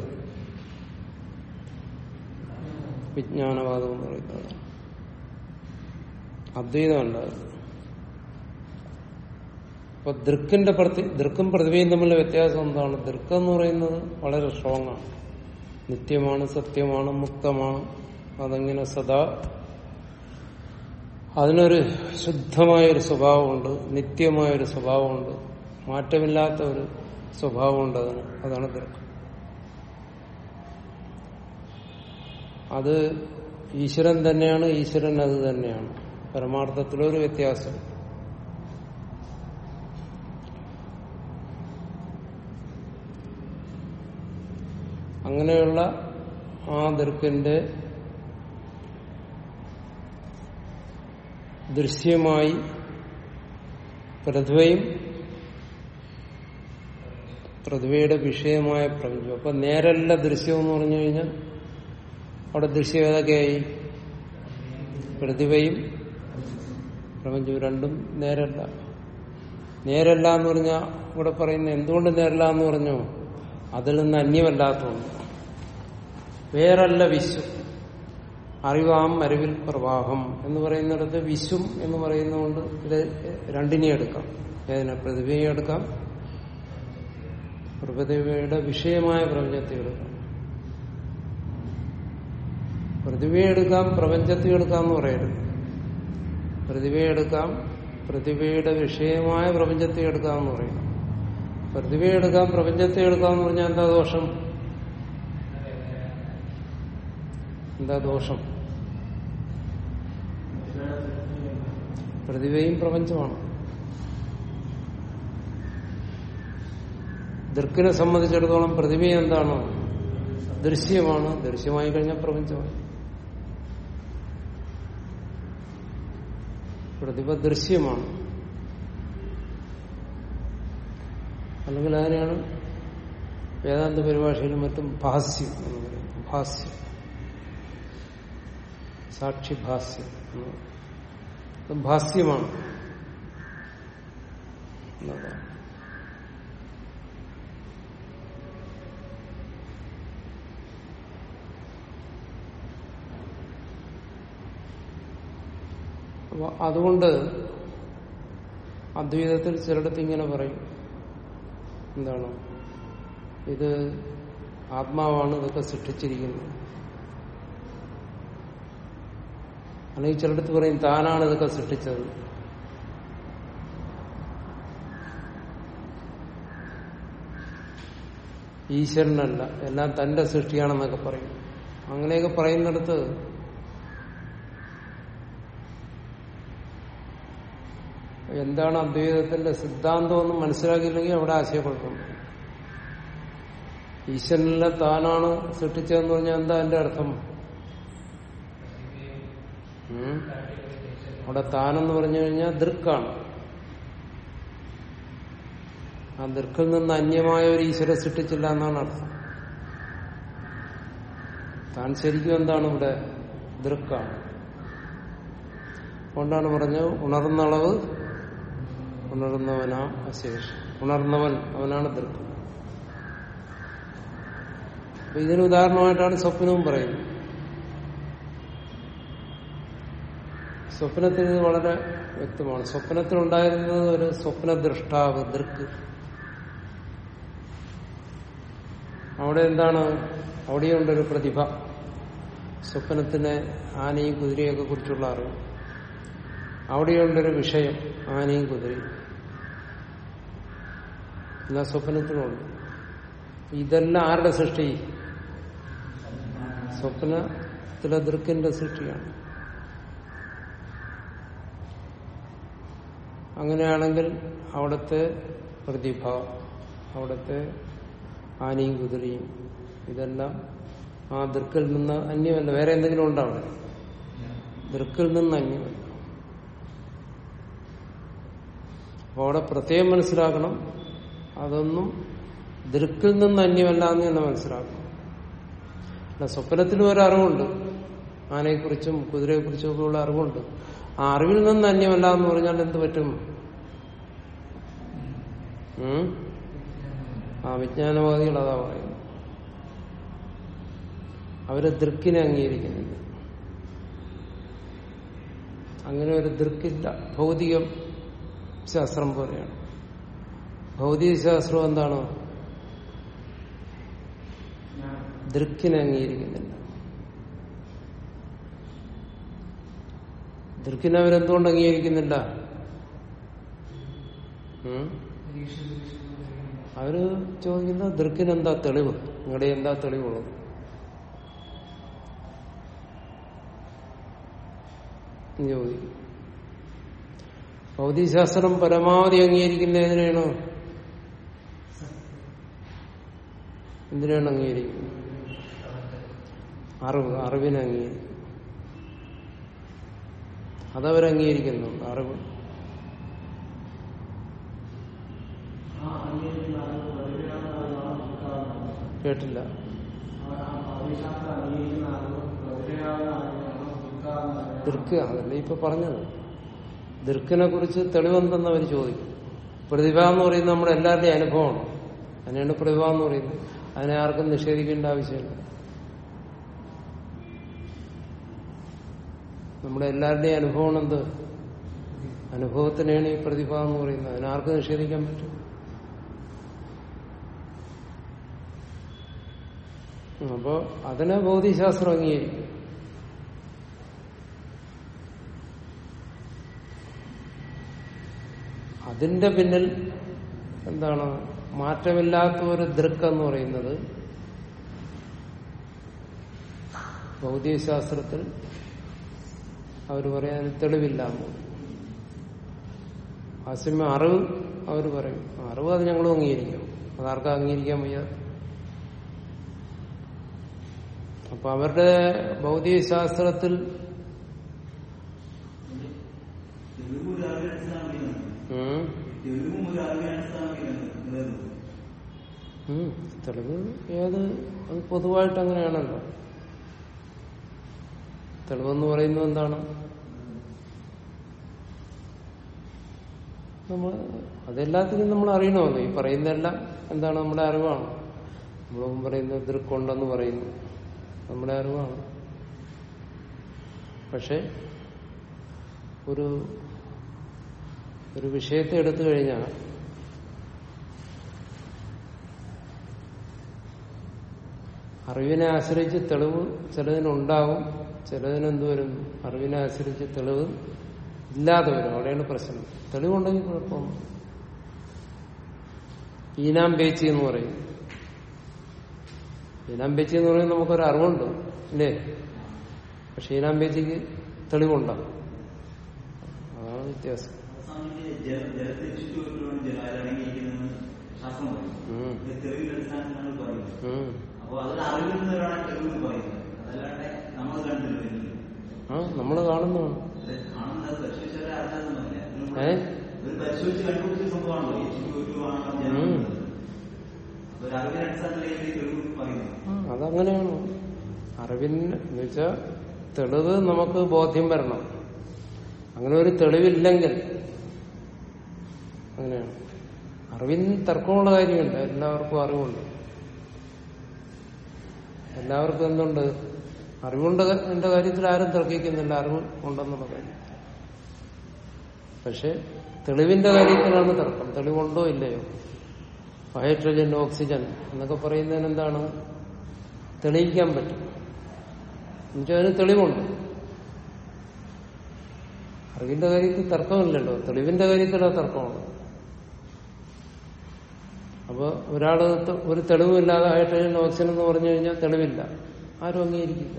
വിജ്ഞാനവാദം എന്ന് പറയുന്നത് അദ്വൈതമല്ല അത്. അപ്പൊ ദൃക്കിന്റെ പ്രതി ദൃക്കും പ്രതിഭയും തമ്മിലുള്ള വ്യത്യാസം എന്താണ് ദൃക്ക് എന്ന് പറയുന്നത് വളരെ സ്ട്രോങ് ആണ് നിത്യമാണ് സത്യമാണ് മുക്തമാണ് അതങ്ങനെ സദാ അതിനൊരു ശുദ്ധമായൊരു സ്വഭാവമുണ്ട് നിത്യമായൊരു സ്വഭാവമുണ്ട് മാറ്റമില്ലാത്ത ഒരു സ്വഭാവമുണ്ട് അതിന് അതാണ് ദൃക്ക് അത് ഈശ്വരൻ തന്നെയാണ് ഈശ്വരൻ അത് തന്നെയാണ് പരമാർത്ഥത്തിലൊരു വ്യത്യാസം അങ്ങനെയുള്ള ആ ദൃക്കിന്റെ ദൃശ്യമായി പ്രതിഭയും പ്രതിഭയുടെ വിഷയമായ പ്രപഞ്ചം അപ്പൊ നേരല്ല ദൃശ്യം എന്ന് പറഞ്ഞു കഴിഞ്ഞാൽ അവിടെ ദൃശ്യം ഏതൊക്കെയായി പ്രതിഭയും പ്രപഞ്ചവും രണ്ടും നേരല്ല നേരല്ല എന്ന് പറഞ്ഞാൽ ഇവിടെ പറയുന്ന എന്തുകൊണ്ട് നേരല്ല എന്ന് പറഞ്ഞു അതിൽ നിന്ന് അന്യമല്ലാത്തതുകൊണ്ട് വേറല്ല വിശ്വം അറിവാം അറിവിൽ പ്രവാഹം എന്ന് പറയുന്നിടത്ത് വിശ്വം എന്ന് പറയുന്നതുകൊണ്ട് ഇത് രണ്ടിനെയും എടുക്കാം ഏതിനെ പ്രതിഭയെ എടുക്കാം പ്രതിഭയുടെ വിഷയമായ പ്രപഞ്ചത്തെ എടുക്കാം പ്രതിഭയെ എടുക്കാം പ്രപഞ്ചത്തെ എടുക്കാം എന്ന് പറയരുത് പ്രതിഭയെ എടുക്കാം പ്രതിഭയുടെ വിഷയമായ പ്രപഞ്ചത്തെ എടുക്കാം എന്ന് പറയും പ്രതിഭയെ എടുക്കാം പ്രപഞ്ചത്തെ എടുക്കാം എന്ന് പറഞ്ഞാൽ എന്താ ദോഷം എന്താ ദോഷം പ്രതിഭയും പ്രപഞ്ചമാണ് ദൃക്കിനെ സംബന്ധിച്ചിടത്തോളം പ്രതിഭ എന്താണ് ദൃശ്യമാണ് ദൃശ്യമായി കഴിഞ്ഞാൽ പ്രപഞ്ചമാണ് പ്രതിഭ ദൃശ്യമാണ് അല്ലെങ്കിൽ അതിനെയാണ് വേദാന്ത പരിഭാഷയിലും മറ്റും ഭാസ്യം എന്ന് പറയുന്നത് ഭാസ്യം സാക്ഷിഭാസ്യം എന്ന് പറയും. ഇത് ഭാസ്യമാണ് എന്നതാണ്. അപ്പൊ അതുകൊണ്ട് അദ്വൈതത്തിൽ ചിലടത്ത് ഇങ്ങനെ പറയും എന്താണ് ഇത് ആത്മാവാണ് ഇതൊക്കെ സൃഷ്ടിച്ചിരിക്കുന്നത് അല്ലെങ്കിൽ ചിലടത്ത് പറയും താനാണ് ഇതൊക്കെ സൃഷ്ടിച്ചത് ഈശ്വരനല്ല എല്ലാം തന്റെ സൃഷ്ടിയാണെന്നൊക്കെ പറയും അങ്ങനെയൊക്കെ പറയുന്നിടത്ത് എന്താണ് അദ്വൈതത്തിന്റെ സിദ്ധാന്തം എന്ന് മനസ്സിലാക്കിയില്ലെങ്കിൽ അവിടെ ആശയക്കുഴപ്പം ഈശ്വരനെല്ലാം താനാണ് സൃഷ്ടിച്ചതെന്ന് പറഞ്ഞാൽ എന്താ എന്റെ അർത്ഥം ഉം? അവിടെ താനെന്ന് പറഞ്ഞു കഴിഞ്ഞാൽ ദൃക്കാണ് ആ ദൃക്കിൽ നിന്ന് അന്യമായ ഒരു ഈശ്വര സൃഷ്ടിച്ചില്ല എന്നാണ് അർത്ഥം താൻ ശരിക്കും എന്താണ് ഇവിടെ ദൃക്കാണ് അതുകൊണ്ടാണ് പറഞ്ഞത് ഉണർന്നളവ് ഉണർന്നവനാ അശേഷം ഉണർന്നവൻ അവനാണ് ദൃക്ക് അപ്പൊ ഇതിന് ഉദാഹരണമായിട്ടാണ് സ്വപ്നവും പറയുന്നത് സ്വപ്നത്തിൽ ഇത് വളരെ വ്യക്തമാണ് സ്വപ്നത്തിൽ ഉണ്ടായിരുന്നത് ഒരു സ്വപ്ന ദൃഷ്ടാവ് ദൃക്ക് അവിടെ എന്താണ് അവിടെയുണ്ടൊരു പ്രതിഭ സ്വപ്നത്തിന് ആനയും കുതിരയൊക്കെ കുറിച്ചുള്ള അറിവ് അവിടെയുണ്ടൊരു വിഷയം ആനയും കുതിരയും എന്നാ സ്വപ്നത്തിനുണ്ട് ഇതെല്ലാം ആരുടെ സൃഷ്ടി സ്വപ്നത്തിലെ ദൃക്കിന്റെ സൃഷ്ടിയാണ് അങ്ങനെയാണെങ്കിൽ അവിടുത്തെ പ്രതിഭ അവിടുത്തെ ആനയും കുതിരയും ഇതെല്ലാം ആ ദൃക്കിൽ നിന്ന് അന്യമല്ല വേറെ എന്തെങ്കിലും ഉണ്ടോ അവിടെ ദൃക്കിൽ നിന്ന് അന്യമല്ല അപ്പൊ അവിടെ പ്രത്യേകം മനസ്സിലാക്കണം അതൊന്നും ദൃക്കിൽ നിന്ന് അന്യമല്ല എന്ന് തന്നെ മനസ്സിലാക്കണം അല്ല സ്വപ്നത്തിലും ഒരു അറിവുണ്ട് ആനയെക്കുറിച്ചും കുതിരയെക്കുറിച്ചും ഒക്കെ ഉള്ള അറിവുണ്ട് ആ അറിവിൽ നിന്ന് അന്യമല്ല എന്ന് പറഞ്ഞാൽ എന്ത് പറ്റും ഉം? ആ വിജ്ഞാനവാദികൾ അതാ പറയുന്നത് അവര് ദൃക്കിനെ അംഗീകരിക്കുന്നില്ല അങ്ങനെ ഒരു ദൃക്കില്ല ഭൗതികം ശാസ്ത്രം പോലെയാണ് ഭൗതിക ശാസ്ത്രം എന്താണ് ദൃക്കിനെ അംഗീകരിക്കുന്നില്ല ദൃക്കിനെ അവരെന്തുകൊണ്ട് അംഗീകരിക്കുന്നില്ല ഉം? അവര് ചോദിക്കുന്ന ദൃക്കിന് എന്താ തെളിവ് നിങ്ങളുടെ എന്താ തെളിവുള്ളത് എന്ന് ചോദിക്കും ഭൗതികശാസ്ത്രം പരമാവധി അംഗീകരിക്കുന്ന ഏതിനാണ് എന്തിനാണ് അംഗീകരിക്കുന്നത് അറിവ് അറിവിനെ അംഗീകരിക്കും അതവർ അംഗീകരിക്കുന്നുണ്ട് അറിവ് ആ അംഗീകരിക്കുന്ന അറിവ് പ്രതിഭയാണെന്ന് അറിവാണ് ദുഃഖാണെന്ന് കേട്ടില്ല ആ ഭൗതികശാസ്ത്രം അംഗീകരിക്കുന്ന അറിവ് പ്രതിഭയാണെന്ന് അറിവാണ് ദുഃഖാണെന്ന് ദൃക്ക് അതല്ലേ ഇപ്പൊ പറഞ്ഞത് ദൃക്കിനെ കുറിച്ച് തെളിവെന്തെന്ന് അവർ ചോദിക്കും പ്രതിഭ എന്ന് പറയുന്നത് നമ്മുടെ എല്ലാവരുടെയും അനുഭവമാണ് അതിനാണ് പ്രതിഭ എന്ന് പറയുന്നത് അതിനെ ആർക്കും നിഷേധിക്കേണ്ട ആവശ്യമില്ല നമ്മുടെ എല്ലാവരുടെയും അനുഭവമാണ് എന്ത് അനുഭവത്തിനെയാണ് ഈ പ്രതിഭ എന്ന് പറയുന്നത് അതിനാർക്ക് നിഷേധിക്കാൻ പറ്റും ഉം, അപ്പോ അതിനെ ഭൗതികശാസ്ത്രം അംഗീകരിക്കും അതിന്റെ പിന്നിൽ എന്താണ് മാറ്റമില്ലാത്ത ഒരു ദൃക്ക് എന്ന് പറയുന്നത് ഭൗതികശാസ്ത്രത്തിൽ അവർ പറയാൻ തെളിവില്ല എന്ന് പറയും. ആസ്യമ അറിവ് അവർ പറയും അറിവ് അത് ഞങ്ങളും അംഗീകരിക്കും അതാർക്കും അംഗീകരിക്കാൻ വയ്യ അപ്പൊ അവരുടെ ഭൗതികശാസ്ത്രത്തിൽ തെളിവ് ഒരു അറിവിനെ അടിസ്ഥാനമാക്കിയാണ് ഉം, തെളിവും ഒരു അറിവിനെ അടിസ്ഥാനമാക്കിയാണ് ഉം, തെളിവ് ഏത് അത് പൊതുവായിട്ട് അങ്ങനെയാണല്ലോ തെളിവെന്ന് പറയുന്നത് എന്താണ് നമ്മൾ അതെല്ലാത്തിനും നമ്മൾ അറിയണമല്ലോ ഈ പറയുന്നതെല്ലാം എന്താണ് നമ്മുടെ അറിവാണ് നമ്മളും പറയുന്നത് ദൃക്കുണ്ടെന്ന് പറയുന്നു നമ്മുടെ അറിവാണ് പക്ഷെ ഒരു ഒരു വിഷയത്തെ എടുത്തു കഴിഞ്ഞാൽ അറിവിനെ ആശ്രയിച്ച് തെളിവ് ചിലതിനുണ്ടാവും ചിലതിനെന്ത് വരും അറിവിനെ ആശ്രയിച്ച് തെളിവ് ഇല്ലാതെ വരും അവിടെയാണ് പ്രശ്നം തെളിവുണ്ടെങ്കിൽ കുഴപ്പമൊന്നും ഈനാം പേച്ചി എന്ന് പറയും ഈനാം പേച്ചി എന്ന് പറയുന്നത് നമുക്കൊരു അറിവുണ്ട് ഇല്ലേ പക്ഷെ ഈനാം പേച്ചിക്ക് തെളിവുണ്ടാവും അതാണ് വ്യത്യാസം അവസാനിക്ക് ജല ജലത്തിൽ ചുറ്റുവട്ടമാണ് ജലാലടങ്ങിയിരിക്കുന്നതെന്ന് ശാസ്ത്രം പറയും ഉം. ഇത് തെളിവിന്റെ അടിസ്ഥാനത്തിലാണ് പറയുന്നത് ഉം. അപ്പൊ അതൊരു അറിവിൽ നിന്നൊരാണ് തെളിവ് പറയുന്നത് അതല്ലാണ്ട് നമ്മൾ കണ്ടിട്ടില്ല ആ നമ്മള് കാണുന്നതാണ് അത് കാണുന്നത് പരിശോധിച്ചാൽ അറിഞ്ഞാൽ ഏ? ഒരു പരിശോധിച്ച് കണ്ടുപിടിച്ച സംഭവമാണല്ലോ ഈ ചുറ്റുവട്ടമാണ് ജലം ഉം. എന്നുള്ളത്. അപ്പൊ ഒരു അറിവിന്റെ അടിസ്ഥാനത്തിലേക്ക് ഈ തെളിവ് പറയുന്നത് ആ, അതങ്ങനെയാണ് അറിവിന് എന്ന് വെച്ചാൽ തെളിവ് നമുക്ക് ബോധ്യം വരണം അങ്ങനെ ഒരു തെളിവില്ലെങ്കിൽ അങ്ങനെയാണ് അറിവിന് തർക്കമുള്ള കാര്യമില്ല എല്ലാവർക്കും അറിവുണ്ട് എല്ലാവർക്കും എന്തുണ്ട് അറിവുണ്ട് എന്റെ കാര്യത്തിൽ ആരും തർക്കിക്കുന്നില്ല അറിവ് ഉണ്ടെന്നുള്ള കാര്യം പക്ഷെ തെളിവിന്റെ കാര്യത്തിലാണ് തർക്കം തെളിവുണ്ടോ ഇല്ലയോ ഹൈഡ്രജൻ ഓക്സിജൻ എന്നൊക്കെ പറയുന്നതിന് എന്താണ് തെളിയിക്കാൻ പറ്റും എന്നുവെച്ചാൽ അതിന് തെളിവുണ്ട് അറിവിന്റെ കാര്യത്തിൽ തർക്കമില്ലല്ലോ തെളിവിന്റെ കാര്യത്തിലാണ് തർക്കമാണ് അപ്പൊ ഒരാള് ത- ഒരു തെളിവില്ലാതെ ഹൈഡ്രജൻ ഓക്സിജൻ എന്ന് പറഞ്ഞു കഴിഞ്ഞാൽ തെളിവില്ല ആരും അംഗീകരിക്കില്ല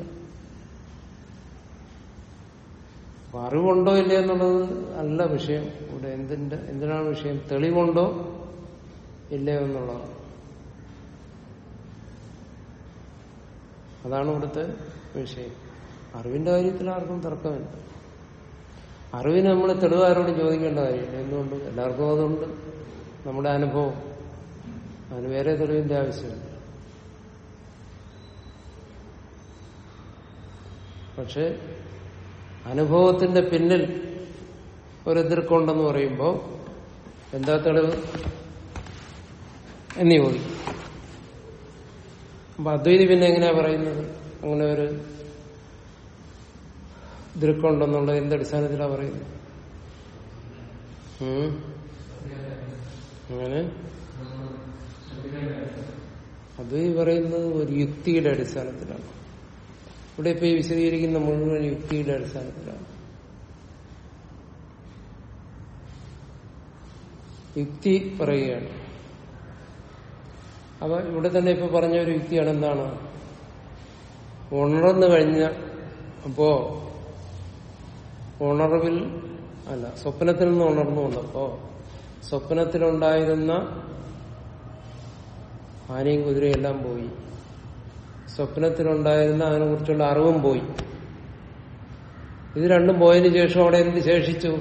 അപ്പൊ അറിവുണ്ടോ ഇല്ല എന്നുള്ളത് അല്ല വിഷയം ഇവിടെ എന്തിന്റെ എന്തിനാണ് വിഷയം തെളിവുണ്ടോ ഇല്ലയോ എന്നുള്ളതാണ് അതാണ് ഇവിടുത്തെ വിഷയം അറിവിന്റെ കാര്യത്തിൽ ആർക്കും തർക്കമില്ല അറിവിന് നമ്മൾ തെളിവാരോടും ചോദിക്കേണ്ട കാര്യമില്ല എന്തുകൊണ്ട് എല്ലാവർക്കും അതുണ്ട് നമ്മുടെ അനുഭവം അതിന് വേറെ തെളിവിന്റെ ആവശ്യമില്ല പക്ഷെ അനുഭവത്തിന്റെ പിന്നിൽ ഒരു എതിർക്കുണ്ടെന്ന് പറയുമ്പോൾ എന്താ തെളിവ് എന്ന് ചോദിക്കും അപ്പൊ അദ്വൈതി പിന്നെ എങ്ങനെയാ പറയുന്നത് അങ്ങനെ ഒരു ദൃക്കുണ്ടെന്നുള്ള എന്തടിസ്ഥാനത്തിലാ പറയുന്നത് ഉം? അങ്ങനെ അദ്വൈതി പറയുന്നത് ഒരു യുക്തിയുടെ അടിസ്ഥാനത്തിലാണ് ഇവിടെ ഇപ്പൊ ഈ വിശദീകരിക്കുന്ന മുഴുവൻ യുക്തിയുടെ അടിസ്ഥാനത്തിലാണ് യുക്തി പറയുകയാണ് അപ്പൊ ഇവിടെ തന്നെ ഇപ്പൊ പറഞ്ഞ ഒരു യുക്തിയാണ് എന്താണ് ഉണർന്നു കഴിഞ്ഞ അപ്പോ ഉണർവിൽ അല്ല സ്വപ്നത്തിൽ നിന്ന് ഉണർന്നു വന്നപ്പോ സ്വപ്നത്തിലുണ്ടായിരുന്ന ആനയും കുതിരയും എല്ലാം പോയി സ്വപ്നത്തിലുണ്ടായിരുന്ന അതിനെക്കുറിച്ചുള്ള അറിവും പോയി ഇത് രണ്ടും പോയതിനു ശേഷം അവിടെ എന്ത് ശേഷിച്ചു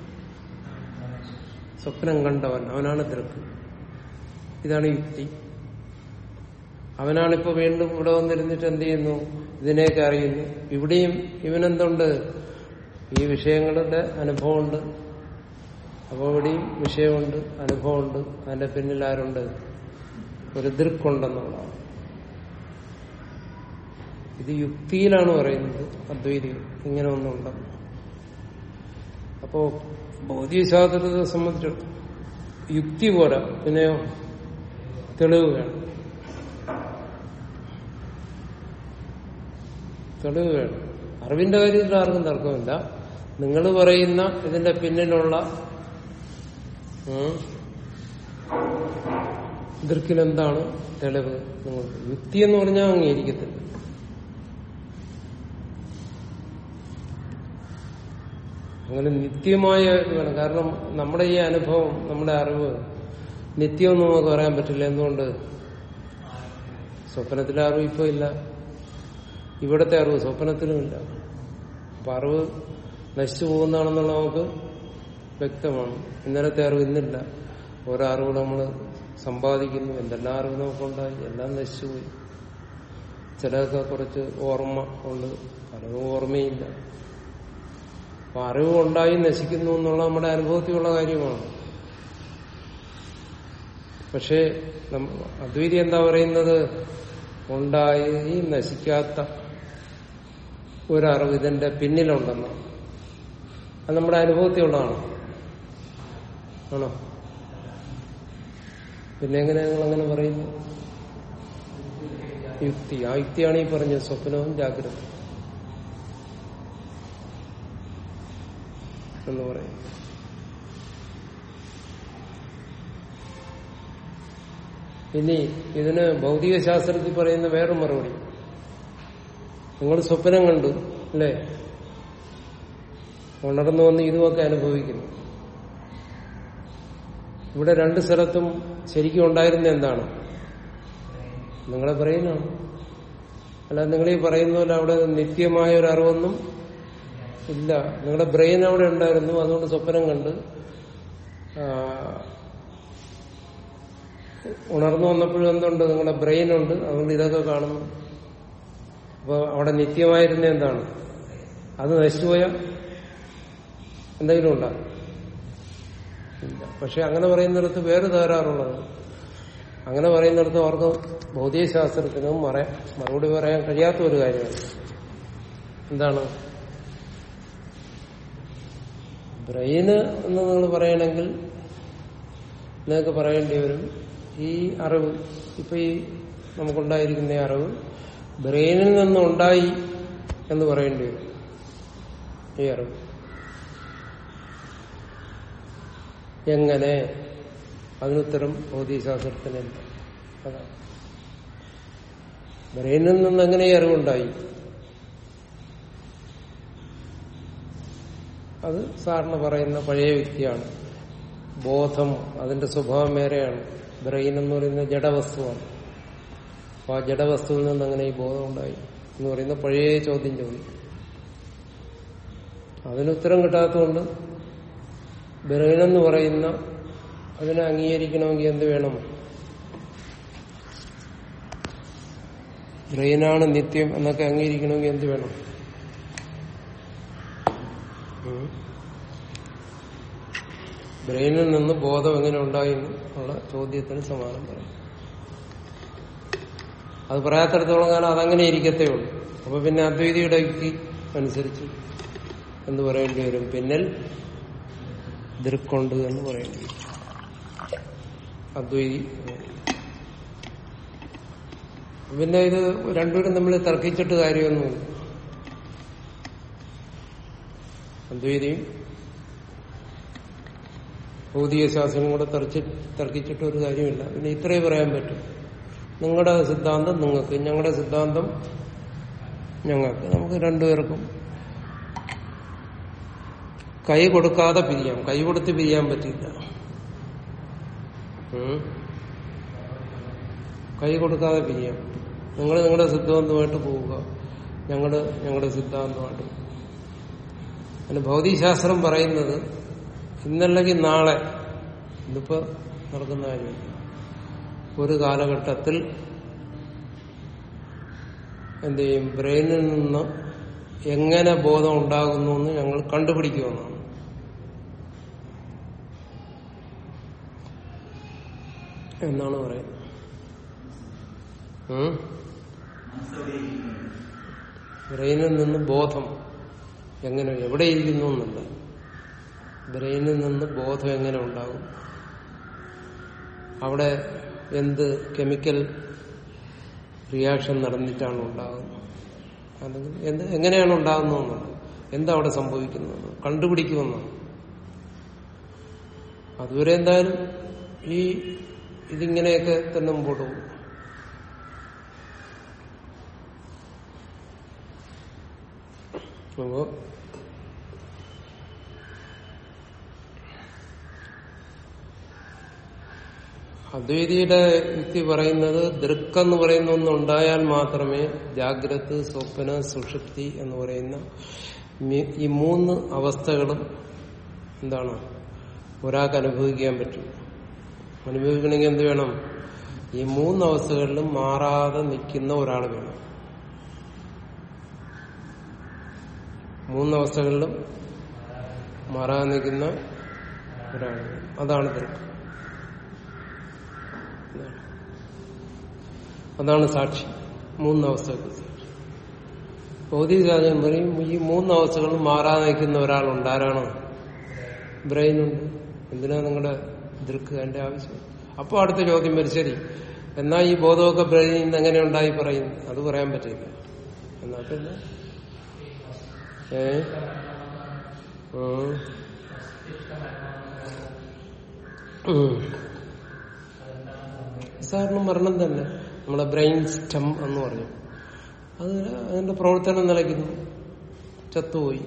സ്വപ്നം കണ്ടവൻ അവനാണ് ദൃക്ക് ഇതാണ് യുക്തി അവനാണിപ്പോ വീണ്ടും ഇവിടെ വന്നിരുന്നിട്ട് എന്ത് ചെയ്യുന്നു ഇതിനെയൊക്കെ അറിയുന്നു ഇവിടെയും ഇവനെന്തുണ്ട് ഈ വിഷയങ്ങളുടെ അനുഭവമുണ്ട് അപ്പോൾ ഇവിടെയും വിഷയമുണ്ട് അനുഭവമുണ്ട് അതിന്റെ പിന്നിൽ ആരുണ്ട് ഒരു ദൃക്കുണ്ടെന്നുള്ളതാണ് ഇത് യുക്തിയിലാണ് പറയുന്നത് അദ്വൈതികൾ ഇങ്ങനെ ഒന്നുണ്ടെന്ന് അപ്പോ ഭൗതികശാസ്ത്രത്തെ സംബന്ധിച്ചിടത്തോളം യുക്തി പോരാ പിന്നെയോ തെളിവ് വേണം തെളിവ് വേണം അറിവിന്റെ കാര്യത്തിൽ ആർക്കും തർക്കമില്ല നിങ്ങൾ പറയുന്ന ഇതിന്റെ പിന്നിലുള്ള ഉം, ദൃക്കിലെന്താണ് തെളിവ് നിങ്ങൾ യുക്തി എന്ന് പറഞ്ഞാൽ അംഗീകരിക്കത്തില്ല അങ്ങനെ നിത്യമായ ഇത് വേണം കാരണം നമ്മുടെ ഈ അനുഭവം നമ്മുടെ അറിവ് നിത്യമൊന്നും നമുക്ക് പറയാൻ പറ്റില്ല എന്തുകൊണ്ട് സ്വപ്നത്തിലെ അറിവ് ഇപ്പൊ ഇല്ല ഇവിടത്തെ അറിവ് സ്വപ്നത്തിലും ഇല്ല അപ്പൊ അറിവ് നശിച്ചു പോകുന്നതാണെന്നുള്ള നമുക്ക് വ്യക്തമാണ് ഇന്നലത്തെ അറിവ് ഇന്നില്ല ഓരോ അറിവ് നമ്മൾ സമ്പാദിക്കുന്നു എന്തെല്ലാം അറിവ് നമുക്കുണ്ടായി എല്ലാം നശിച്ചുപോയി ചിലതൊക്കെ കുറച്ച് ഓർമ്മ ഉണ്ട് പലതും ഓർമ്മയില്ല അപ്പൊ അറിവ് ഉണ്ടായി നശിക്കുന്നു എന്നുള്ള നമ്മുടെ അനുഭവത്തിലുള്ള കാര്യമാണ് പക്ഷേ നമ്മ- അദ്വൈതി എന്താ പറയുന്നത് ഉണ്ടായി നശിക്കാത്ത ഒരറിവ് ഇതിന്റെ പിന്നിലുണ്ടെന്ന് അത് നമ്മുടെ അനുഭവത്തിലുള്ളതാണ് ആണോ പിന്നെ എങ്ങനെ നിങ്ങൾ അങ്ങനെ പറയുന്നു യുക്തി ആ യുക്തിയാണ് ഈ പറഞ്ഞത് സ്വപ്നവും ജാഗ്രത എന്ന് പറയും ഇനി ഇതിന് ഭൗതിക ശാസ്ത്രത്തിൽ പറയുന്ന വേറെ മറുപടി നിങ്ങൾ സ്വപ്നം കണ്ടു അല്ലേ ഉണർന്നു വന്ന് ഇതുമൊക്കെ അനുഭവിക്കുന്നു ഇവിടെ രണ്ട് സ്ഥലത്തും ശരിക്കും ഉണ്ടായിരുന്ന എന്താണ് നിങ്ങളെ പറയുന്നതാണ് അല്ല നിങ്ങൾ ഈ പറയുന്ന പോലെ അവിടെ നിത്യമായ ഒരു അറിവൊന്നും ഇല്ല നിങ്ങളുടെ ബ്രെയിൻ അവിടെ ഉണ്ടായിരുന്നു അതുകൊണ്ട് സ്വപ്നം കണ്ട് ആ, ഉണർന്നു വന്നപ്പോഴും എന്തുണ്ട് നിങ്ങളുടെ ബ്രെയിൻ ഉണ്ട് അതുകൊണ്ട് ഇതൊക്കെ കാണുന്നു അപ്പൊ അവിടെ നിത്യമായിരുന്ന എന്താണ് അത് നശിച്ചുപോയ എന്തെങ്കിലും ഉണ്ടോ ഇല്ല പക്ഷെ അങ്ങനെ പറയുന്നിടത്ത് വേറെ തകരാറുള്ളത് അങ്ങനെ പറയുന്നിടത്ത് അവർക്ക് ഭൗതികശാസ്ത്രത്തിനും മറ മറുപടി പറയാൻ കഴിയാത്ത ഒരു കാര്യമാണ് എന്താണ് ബ്രെയിന് എന്ന് നിങ്ങൾ പറയണമെങ്കിൽ നിങ്ങൾക്ക് പറയേണ്ടി വരും ഈ അറിവ് ഇപ്പൊ ഈ നമുക്കുണ്ടായിരിക്കുന്ന ഈ അറിവ് ബ്രെയിനിൽ നിന്നുണ്ടായി എന്ന് പറയേണ്ടി വരും ഈ അറിവ് എങ്ങനെ അതിനുത്തരം ഭൗതികശാസ്ത്രത്തിനില്ല അതാണ് ബ്രെയിനിൽ നിന്ന് എങ്ങനെ ഈ അറിവുണ്ടായി അത് സാറിന് പറയുന്ന പഴയ വ്യക്തിയാണ് ബോധം അതിന്റെ സ്വഭാവം വേറെയാണ് ബ്രെയിൻ എന്ന് പറയുന്ന ജഡവസ്തുവാണ് അപ്പൊ ആ ജഡവസ്തുവിൽ നിന്ന് അങ്ങനെ ഈ ബോധം ഉണ്ടായി എന്ന് പറയുന്ന പഴയ ചോദ്യം ചോദിക്കും അതിന് ഉത്തരം കിട്ടാത്തതുകൊണ്ട് ബ്രെയിൻ എന്ന് പറയുന്ന അതിനെ അംഗീകരിക്കണമെങ്കിൽ എന്ത് വേണം ബ്രെയിനാണ് നിത്യം എന്നൊക്കെ അംഗീകരിക്കണമെങ്കിൽ എന്ത് വേണം ഉം. ബ്രെയിനിൽ നിന്ന് ബോധം എങ്ങനെ ഉണ്ടായി എന്നുള്ള ചോദ്യത്തിന് സമാനം പറയും അത് പറയാത്തിടത്തോളം കാലം അതങ്ങനെ ഇരിക്കത്തേ ഉള്ളൂ അപ്പൊ പിന്നെ അദ്വൈതിയുടെ യുക്തി അനുസരിച്ച് എന്ന് പറയേണ്ടി വരും പിന്നിൽ ദൃക്കൊണ്ട് എന്ന് പറയേണ്ടി വരും അദ്വൈതി പിന്നെ ഇത് രണ്ടുപേരും തമ്മിൽ തർക്കിച്ചിട്ട് കാര്യമൊന്നുമില്ല അദ്വൈതിയും ഭൗതിക ശാസ്ത്രം കൂടെ തർച്ചി തർക്കിച്ചിട്ട് ഒരു കാര്യമില്ല പിന്നെ ഇത്രേ പറയാൻ പറ്റും നിങ്ങളുടെ സിദ്ധാന്തം നിങ്ങൾക്ക് ഞങ്ങളുടെ സിദ്ധാന്തം ഞങ്ങൾക്ക് നമുക്ക് രണ്ടുപേർക്കും കൈ കൊടുക്കാതെ പിരിയാം കൈ കൊടുത്ത് പിരിയാൻ പറ്റില്ല ഉം. കൈ കൊടുക്കാതെ പിരിയാം നിങ്ങൾ നിങ്ങളുടെ സിദ്ധാന്തമായിട്ട് പോവുക ഞങ്ങളുടെ ഞങ്ങളുടെ സിദ്ധാന്തമായിട്ട് പോവുക. അതിന് ഭൗതികശാസ്ത്രം പറയുന്നത് ഇന്നല്ലെങ്കിൽ നാളെ ഇതിപ്പോ നടക്കുന്ന കാര്യം ഒരു കാലഘട്ടത്തിൽ എന്ത് ചെയ്യും ബ്രെയിനിൽ നിന്ന് എങ്ങനെ ബോധം ഉണ്ടാകുന്നു എന്ന് ഞങ്ങൾ കണ്ടുപിടിക്കുമെന്നാണ് എന്നാണ് പറയുന്നത് ഉം? ബ്രെയിനിൽ നിന്ന് ബോധം എങ്ങനെ എവിടെ ഇരിക്കുന്നു എന്നല്ല ബ്രെയിനിൽ നിന്ന് ബോധം എങ്ങനെ ഉണ്ടാകും അവിടെ എന്ത് കെമിക്കൽ റിയാക്ഷൻ നടന്നിട്ടാണ് ഉണ്ടാകുന്നത് അല്ലെങ്കിൽ എന്ത് എങ്ങനെയാണ് ഉണ്ടാകുന്നതെന്നുള്ളത് എന്താ അവിടെ സംഭവിക്കുന്നത് കണ്ടുപിടിക്കുമെന്നാണ് അതുവരെ എന്തായാലും ഈ ഇതിങ്ങനെയൊക്കെ തന്നെ മുമ്പോട്ട് പോകും അപ്പോ അദ്വൈതിയുടെ യുക്തി പറയുന്നത് ദൃക്കെന്ന് പറയുന്ന ഒന്നുണ്ടായാൽ മാത്രമേ ജാഗ്രത് സ്വപ്ന സുഷുപ്തി എന്ന് പറയുന്ന മി- ഈ മൂന്ന് അവസ്ഥകളും എന്താണ് ഒരാൾക്ക് അനുഭവിക്കാൻ പറ്റും അനുഭവിക്കണമെങ്കിൽ എന്ത് വേണം ഈ മൂന്ന് അവസ്ഥകളിലും മാറാതെ നിൽക്കുന്ന ഒരാൾ വേണം മൂന്നവസ്ഥകളിലും മാറാതെ നിൽക്കുന്ന ഒരാൾ വേണം. അതാണ് ദൃക്ക് അതാണ് സാക്ഷി മൂന്നവസ്ഥകൾ സാക്ഷി ഭൗതികശാസ്ത്രം പറയും ഈ മൂന്നവസ്ഥകളും മാറാതെ നിൽക്കുന്ന ഒരാളുണ്ട് ആരാണ് ബ്രെയിനുണ്ട് എന്തിനാ നിങ്ങളുടെ ദൃക്ക് അതിന്റെ ആവശ്യം അപ്പോൾ അടുത്ത ചോദ്യം വരും ശരി എന്നാ ഈ ബോധമൊക്കെ ബ്രെയിനിൽ നിന്ന് എങ്ങനെ ഉണ്ടായി പറയും അത് പറയാൻ പറ്റില്ല എന്നാ പിന്നെ ഏ ഉം. ഉം. സാറിന് മരണം തന്നെ നമ്മുടെ ബ്രെയിൻ സ്റ്റം എന്ന് പറഞ്ഞു അത് അതിന്റെ പ്രവർത്തനം നിലയ്ക്കുന്നു ചത്തുപോയി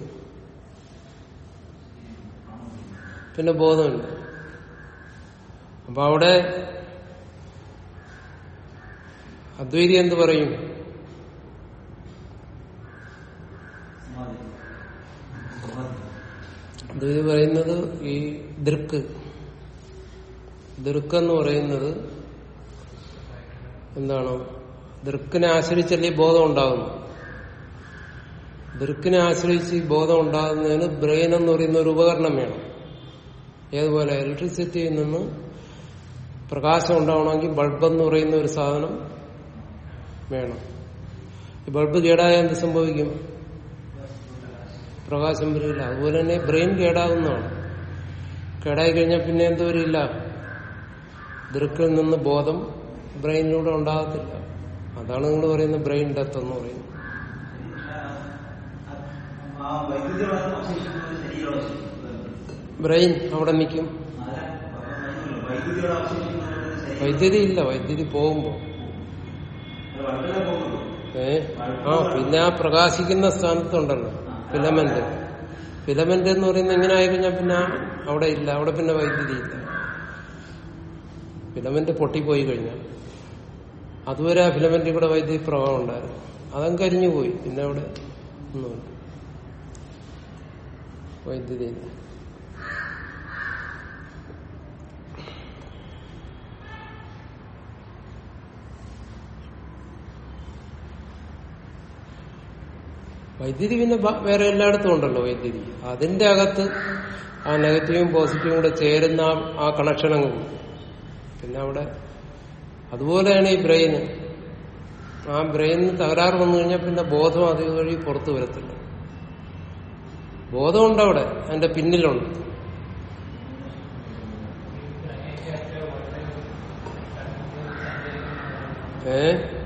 പിന്നെ ബോധമില്ല അപ്പൊ അവിടെ അദ്വൈതി എന്ത് പറയും അദ്വൈതി പറയുന്നത് ഈ ദൃക്ക് ദൃക്കെന്ന് പറയുന്നത് എന്താണ് ദൃക്കിനെ ആശ്രയിച്ചല്ലേ ഈ ബോധം ഉണ്ടാകുന്നു ദൃക്കിനെ ആശ്രയിച്ച് ഈ ബോധം ഉണ്ടാകുന്നതിന് ബ്രെയിൻ എന്ന് പറയുന്ന ഒരു ഉപകരണം വേണം ഏതുപോലെ ഇലക്ട്രിസിറ്റിയിൽ നിന്ന് പ്രകാശം ഉണ്ടാവണമെങ്കിൽ ബൾബ് എന്ന് പറയുന്ന ഒരു സാധനം വേണം ഈ ബൾബ് കേടായ എന്ത് സംഭവിക്കും പ്രകാശം വരില്ല അതുപോലെ തന്നെ ബ്രെയിൻ കേടാകുന്നതാണ് കേടായി കഴിഞ്ഞാൽ പിന്നെ എന്ത് വരില്ല ദൃക്കിൽ നിന്ന് ബോധം ബ്രെയിനിലൂടെ ഉണ്ടാകത്തില്ല അതാണ് നിങ്ങൾ പറയുന്ന ബ്രെയിൻ ഡെത്ത് എന്ന് പറയുന്നത് ആ വൈദ്യുതി അവശേഷിക്കുന്നത് ശരീരം അവശേഷിക്കുന്നത് ബ്രെയിൻ അവിടെ നിൽക്കും അല്ല അപ്പൊ പറഞ്ഞല്ലോ, വൈദ്യുതിയോട് അവശേഷിക്കുന്നത് ശരീരം വൈദ്യുതി ഇല്ല വൈദ്യുതി പോകുമ്പോ അത് വളരെ പോകുന്നുള്ളൂ ഏ ആ പിന്നെ ആ പ്രകാശിക്കുന്ന സ്ഥാനത്തുണ്ടല്ലോ ഫിലമെന്റ് ഫിലമെന്റ് എന്ന് പറയുന്നത് ഇങ്ങനെ ആയിക്കഴിഞ്ഞാൽ പിന്നെ അവിടെ ഇല്ല അവിടെ പിന്നെ വൈദ്യുതി ഇല്ല ഫിലമെന്റ് പൊട്ടിപ്പോയി കഴിഞ്ഞാൽ അതുവരെ ആ ഫിലമെന്റിൽ കൂടെ വൈദ്യുതി പ്രവാഹം ഉണ്ടായിരുന്നു അതങ്ങ് കരിഞ്ഞു പോയി പിന്നെ അവിടെ ഒന്നുമില്ല വൈദ്യുതി ഇല്ല വൈദ്യുതി പിന്നെ ബ- വേറെ എല്ലായിടത്തും ഉണ്ടല്ലോ വൈദ്യുതി അതിന്റെ അകത്ത് ആ നെഗറ്റീവും പോസിറ്റീവും കൂടെ ചേരുന്ന ആ- ആ കണക്ഷൻ അങ്ങ് പോകും. പിന്നെ അവിടെ അതുപോലെയാണ് ഈ ബ്രെയിന് ആ ബ്രെയിനിന് തകരാറ് വന്നു കഴിഞ്ഞാൽ പിന്നെ ബോധം അത് വഴി പുറത്തു വരത്തില്ല ബോധമുണ്ട് അവിടെ അതിന്റെ പിന്നിലുണ്ട് ഏ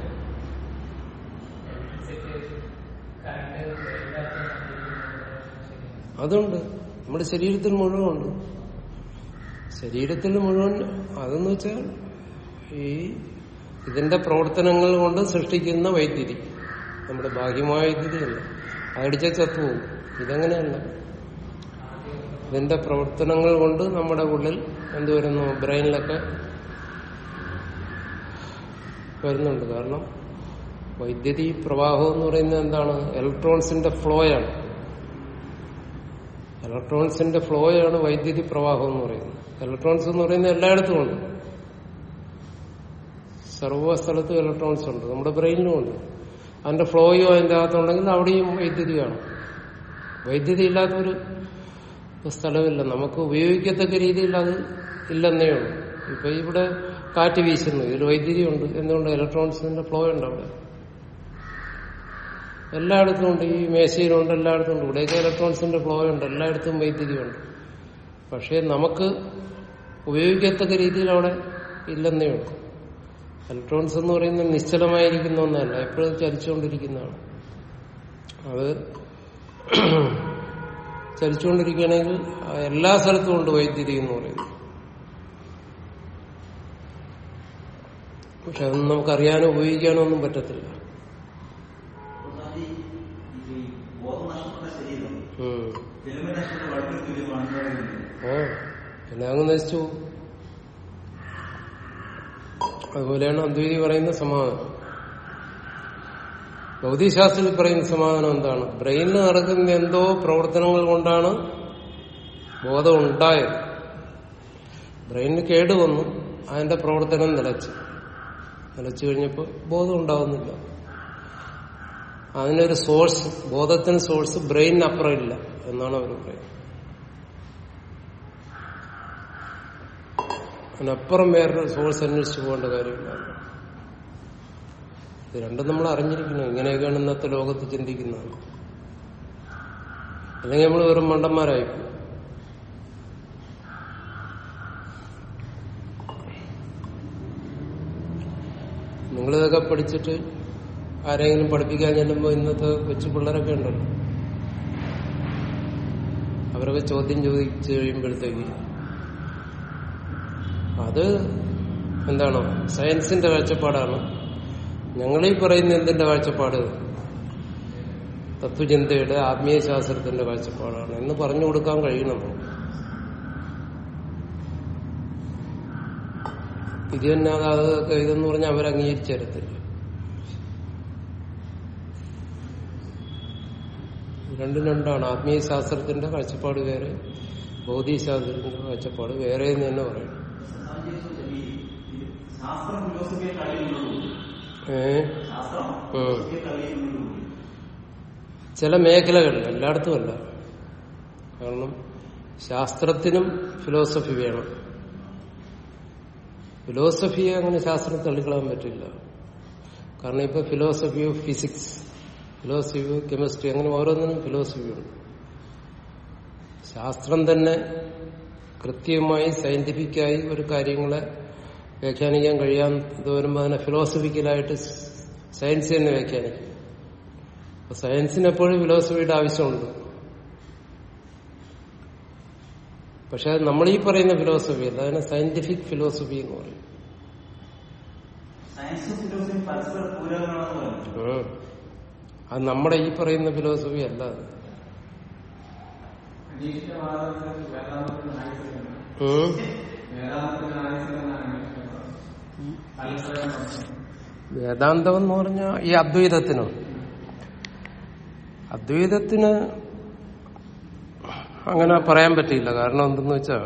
അതുണ്ട് നമ്മുടെ ശരീരത്തിൽ മുഴുവൻ ഉണ്ട് ശരീരത്തിൽ മുഴുവൻ അതെന്ന് വെച്ചാൽ ഈ ഇതിന്റെ പ്രവർത്തനങ്ങൾ കൊണ്ട് സൃഷ്ടിക്കുന്ന വൈദ്യുതി നമ്മുടെ ഭാഗ്യമായ വൈദ്യുതിയല്ല അതടിച്ച ചത്തുപോകും ഇതങ്ങനെയല്ല ഇതിന്റെ പ്രവർത്തനങ്ങൾ കൊണ്ട് നമ്മുടെ ഉള്ളിൽ എന്ത് വരുന്നു ബ്രെയിനിലൊക്കെ വരുന്നുണ്ട് കാരണം വൈദ്യുതി പ്രവാഹം എന്ന് പറയുന്നത് എന്താണ് ഇലക്ട്രോൺസിന്റെ ഫ്ലോയാണ് ഇലക്ട്രോൺസിന്റെ ഫ്ലോയാണ് വൈദ്യുതി പ്രവാഹം എന്ന് പറയുന്നത് ഇലക്ട്രോൺസ് എന്ന് പറയുന്നത് എല്ലായിടത്തും ഉണ്ട് സർവ്വ സ്ഥലത്തും ഇലക്ട്രോൺസ് ഉണ്ട് നമ്മുടെ ബ്രെയിനിലും ഉണ്ട് അതിന്റെ ഫ്ലോയോ അതിന്റെ അകത്തുണ്ടെങ്കിൽ അവിടെയും വൈദ്യുതി കാണും വൈദ്യുതി ഇല്ലാത്തൊരു സ്ഥലമില്ല നമുക്ക് ഉപയോഗിക്കത്തക്ക രീതിയിൽ അത് ഇല്ലെന്നേ ഉള്ളൂ ഇപ്പൊ ഇവിടെ കാറ്റ് വീശുന്നു ഇതിൽ വൈദ്യുതി ഉണ്ട് എന്തുകൊണ്ട് ഇലക്ട്രോൺസിന്റെ ഫ്ലോ ഉണ്ട് അവിടെ എല്ലായിടത്തും ഉണ്ട് ഈ മേശയിലുണ്ട് എല്ലായിടത്തും ഉണ്ട് ഇവിടെയൊക്കെ ഇലക്ട്രോൺസിന്റെ ഫ്ലോ ഉണ്ട് എല്ലായിടത്തും വൈദ്യുതി ഉണ്ട് പക്ഷേ നമുക്ക് ഉപയോഗിക്കത്തക്ക രീതിയിൽ അവിടെ ഇല്ലെന്നേ ഉള്ളൂ ഇലക്ട്രോൺസ് എന്ന് പറയുന്നത് നിശ്ചലമായിരിക്കുന്ന ഒന്നല്ല എപ്പോഴും ചലിച്ചുകൊണ്ടിരിക്കുന്നതാണ് അത് ചലിച്ചുകൊണ്ടിരിക്കുകയാണെങ്കിൽ എല്ലാ സ്ഥലത്തും ഉണ്ട് വൈദ്യുതി എന്ന് പറയുന്നത് പക്ഷെ അതൊന്നും നമുക്കറിയാനോ ഉപയോഗിക്കാനോ ഒന്നും പറ്റത്തില്ല സ്വാമി, ഈ ബോധം നഷ്ടപ്പെട്ട ശരീരം ഉം. ഫിലിമിന് നഷ്ടപ്പെട്ട വളരെ തുല്യമാണെന്ന് പറയുന്നത് ഓ പിന്നെ അങ്ങ് നശിച്ചു പോകും. അതുപോലെയാണ് അദ്വൈതി പറയുന്ന സമാധാനം ഭൗതികശാസ്ത്രത്തിൽ പറയുന്ന സമാധാനം എന്താണ് ബ്രെയിനിൽ നടക്കുന്ന എന്തോ പ്രവർത്തനങ്ങൾ കൊണ്ടാണ് ബോധം ഉണ്ടായത് ബ്രെയിനിന് കേട് വന്നു അതിന്റെ പ്രവർത്തനം നിലച്ചു നിലച്ചു കഴിഞ്ഞപ്പോൾ ബോധം ഉണ്ടാവുന്നില്ല അതിനൊരു സോഴ്സ് ബോധത്തിന് സോഴ്സ് ബ്രെയിനിനപ്പുറം ഇല്ല എന്നാണ് അവർ പറയുന്നത് അതിനപ്പുറം വേറൊരു സോഴ്സ് അന്വേഷിച്ചു പോകേണ്ട കാര്യമില്ല ഇത് രണ്ടും നമ്മൾ അറിഞ്ഞിരിക്കണം ഇങ്ങനെയൊക്കെയാണ് ഇന്നത്തെ ലോകത്ത് ചിന്തിക്കുന്നത് അല്ലെങ്കിൽ നമ്മൾ വെറും മണ്ടന്മാരായി പോകും. നിങ്ങളിതൊക്കെ പഠിച്ചിട്ട് ആരെങ്കിലും പഠിപ്പിക്കാൻ ചെല്ലുമ്പോൾ ഇന്നത്തെ കൊച്ചു പിള്ളേരൊക്കെ ഉണ്ടല്ലോ അവരൊക്കെ ചോദ്യം ചോദിച്ചു കഴിയുമ്പോഴത്തേക്ക് അത് എന്താണ് സയൻസിന്റെ കാഴ്ചപ്പാടാണ് ഞങ്ങളീ പറയുന്ന എന്തിന്റെ കാഴ്ചപ്പാട് തത്വചിന്തയുടെ ആത്മീയ ശാസ്ത്രത്തിന്റെ കാഴ്ചപ്പാടാണ് എന്ന് പറഞ്ഞു കൊടുക്കാൻ കഴിയണം നമുക്ക്. ഇത് തന്നെ അത് അതൊക്കെ ഇതെന്ന് പറഞ്ഞാൽ അവർ അംഗീകരിച്ചരത്തില്ല രണ്ടും രണ്ടാണ് ആത്മീയ ശാസ്ത്രത്തിന്റെ കാഴ്ചപ്പാട് വേറെ ഭൗതിക ശാസ്ത്രത്തിന്റെ കാഴ്ചപ്പാട് വേറെ എന്ന് തന്നെ പറയണം സ്വാമിജി ചോദിച്ചത് ഈ ഈ ശാസ്ത്രം ഫിലോസഫിയെ കളിയുള്ളൂ ഏഹ് ശാസ്ത്രം ഉം. ഫിലോസഫിയെ കളിയുള്ളൂ ചില മേഖലകളിൽ എല്ലായിടത്തും അല്ല കാരണം ശാസ്ത്രത്തിനും ഫിലോസഫി വേണം ഫിലോസഫിയെ അങ്ങനെ ശാസ്ത്രം തള്ളിക്കളയാൻ പറ്റില്ല കാരണം ഇപ്പൊ philosophy of physics philosophy of chemistry അങ്ങനെ ഓരോന്നിനും ഫിലോസഫി ഉണ്ട് ശാസ്ത്രം തന്നെ കൃത്യമായി സയന്റിഫിക്കായി ഒരു കാര്യങ്ങളെ വ്യാഖ്യാനിക്കാൻ കഴിയാതെ വരുമ്പോൾ അതിനെ ഫിലോസഫിക്കലായിട്ട് സയൻസ് തന്നെ വ്യാഖ്യാനിക്കും അപ്പൊ സയൻസിന് എപ്പോഴും ഫിലോസഫിയുടെ ആവശ്യമുണ്ട് പക്ഷെ അത് നമ്മൾ ഈ പറയുന്ന ഫിലോസഫി അല്ല അതിനെ സയന്റിഫിക് ഫിലോസഫി എന്ന് പറയും സയൻസും ഫിലോസഫിയും പരസ്പര പൂരകങ്ങളാണെന്ന് പറയുന്നത് ഉം. അത് നമ്മുടെ ഈ പറയുന്ന ഫിലോസഫി അല്ല അത് അനീഷിന്റെ വാദത്തിൽ വേദാന്തത്തിന് ആയുസിലാണ് ഉം. വേദാന്തത്തിന് ആയുസിലാണ് അനിഷ്ടം വേദാന്തം എന്ന് പറഞ്ഞാൽ ഈ അദ്വൈതത്തിനോ അദ്വൈതത്തിന് അങ്ങനെ പറയാൻ പറ്റില്ല കാരണം എന്തെന്ന് വെച്ചാൽ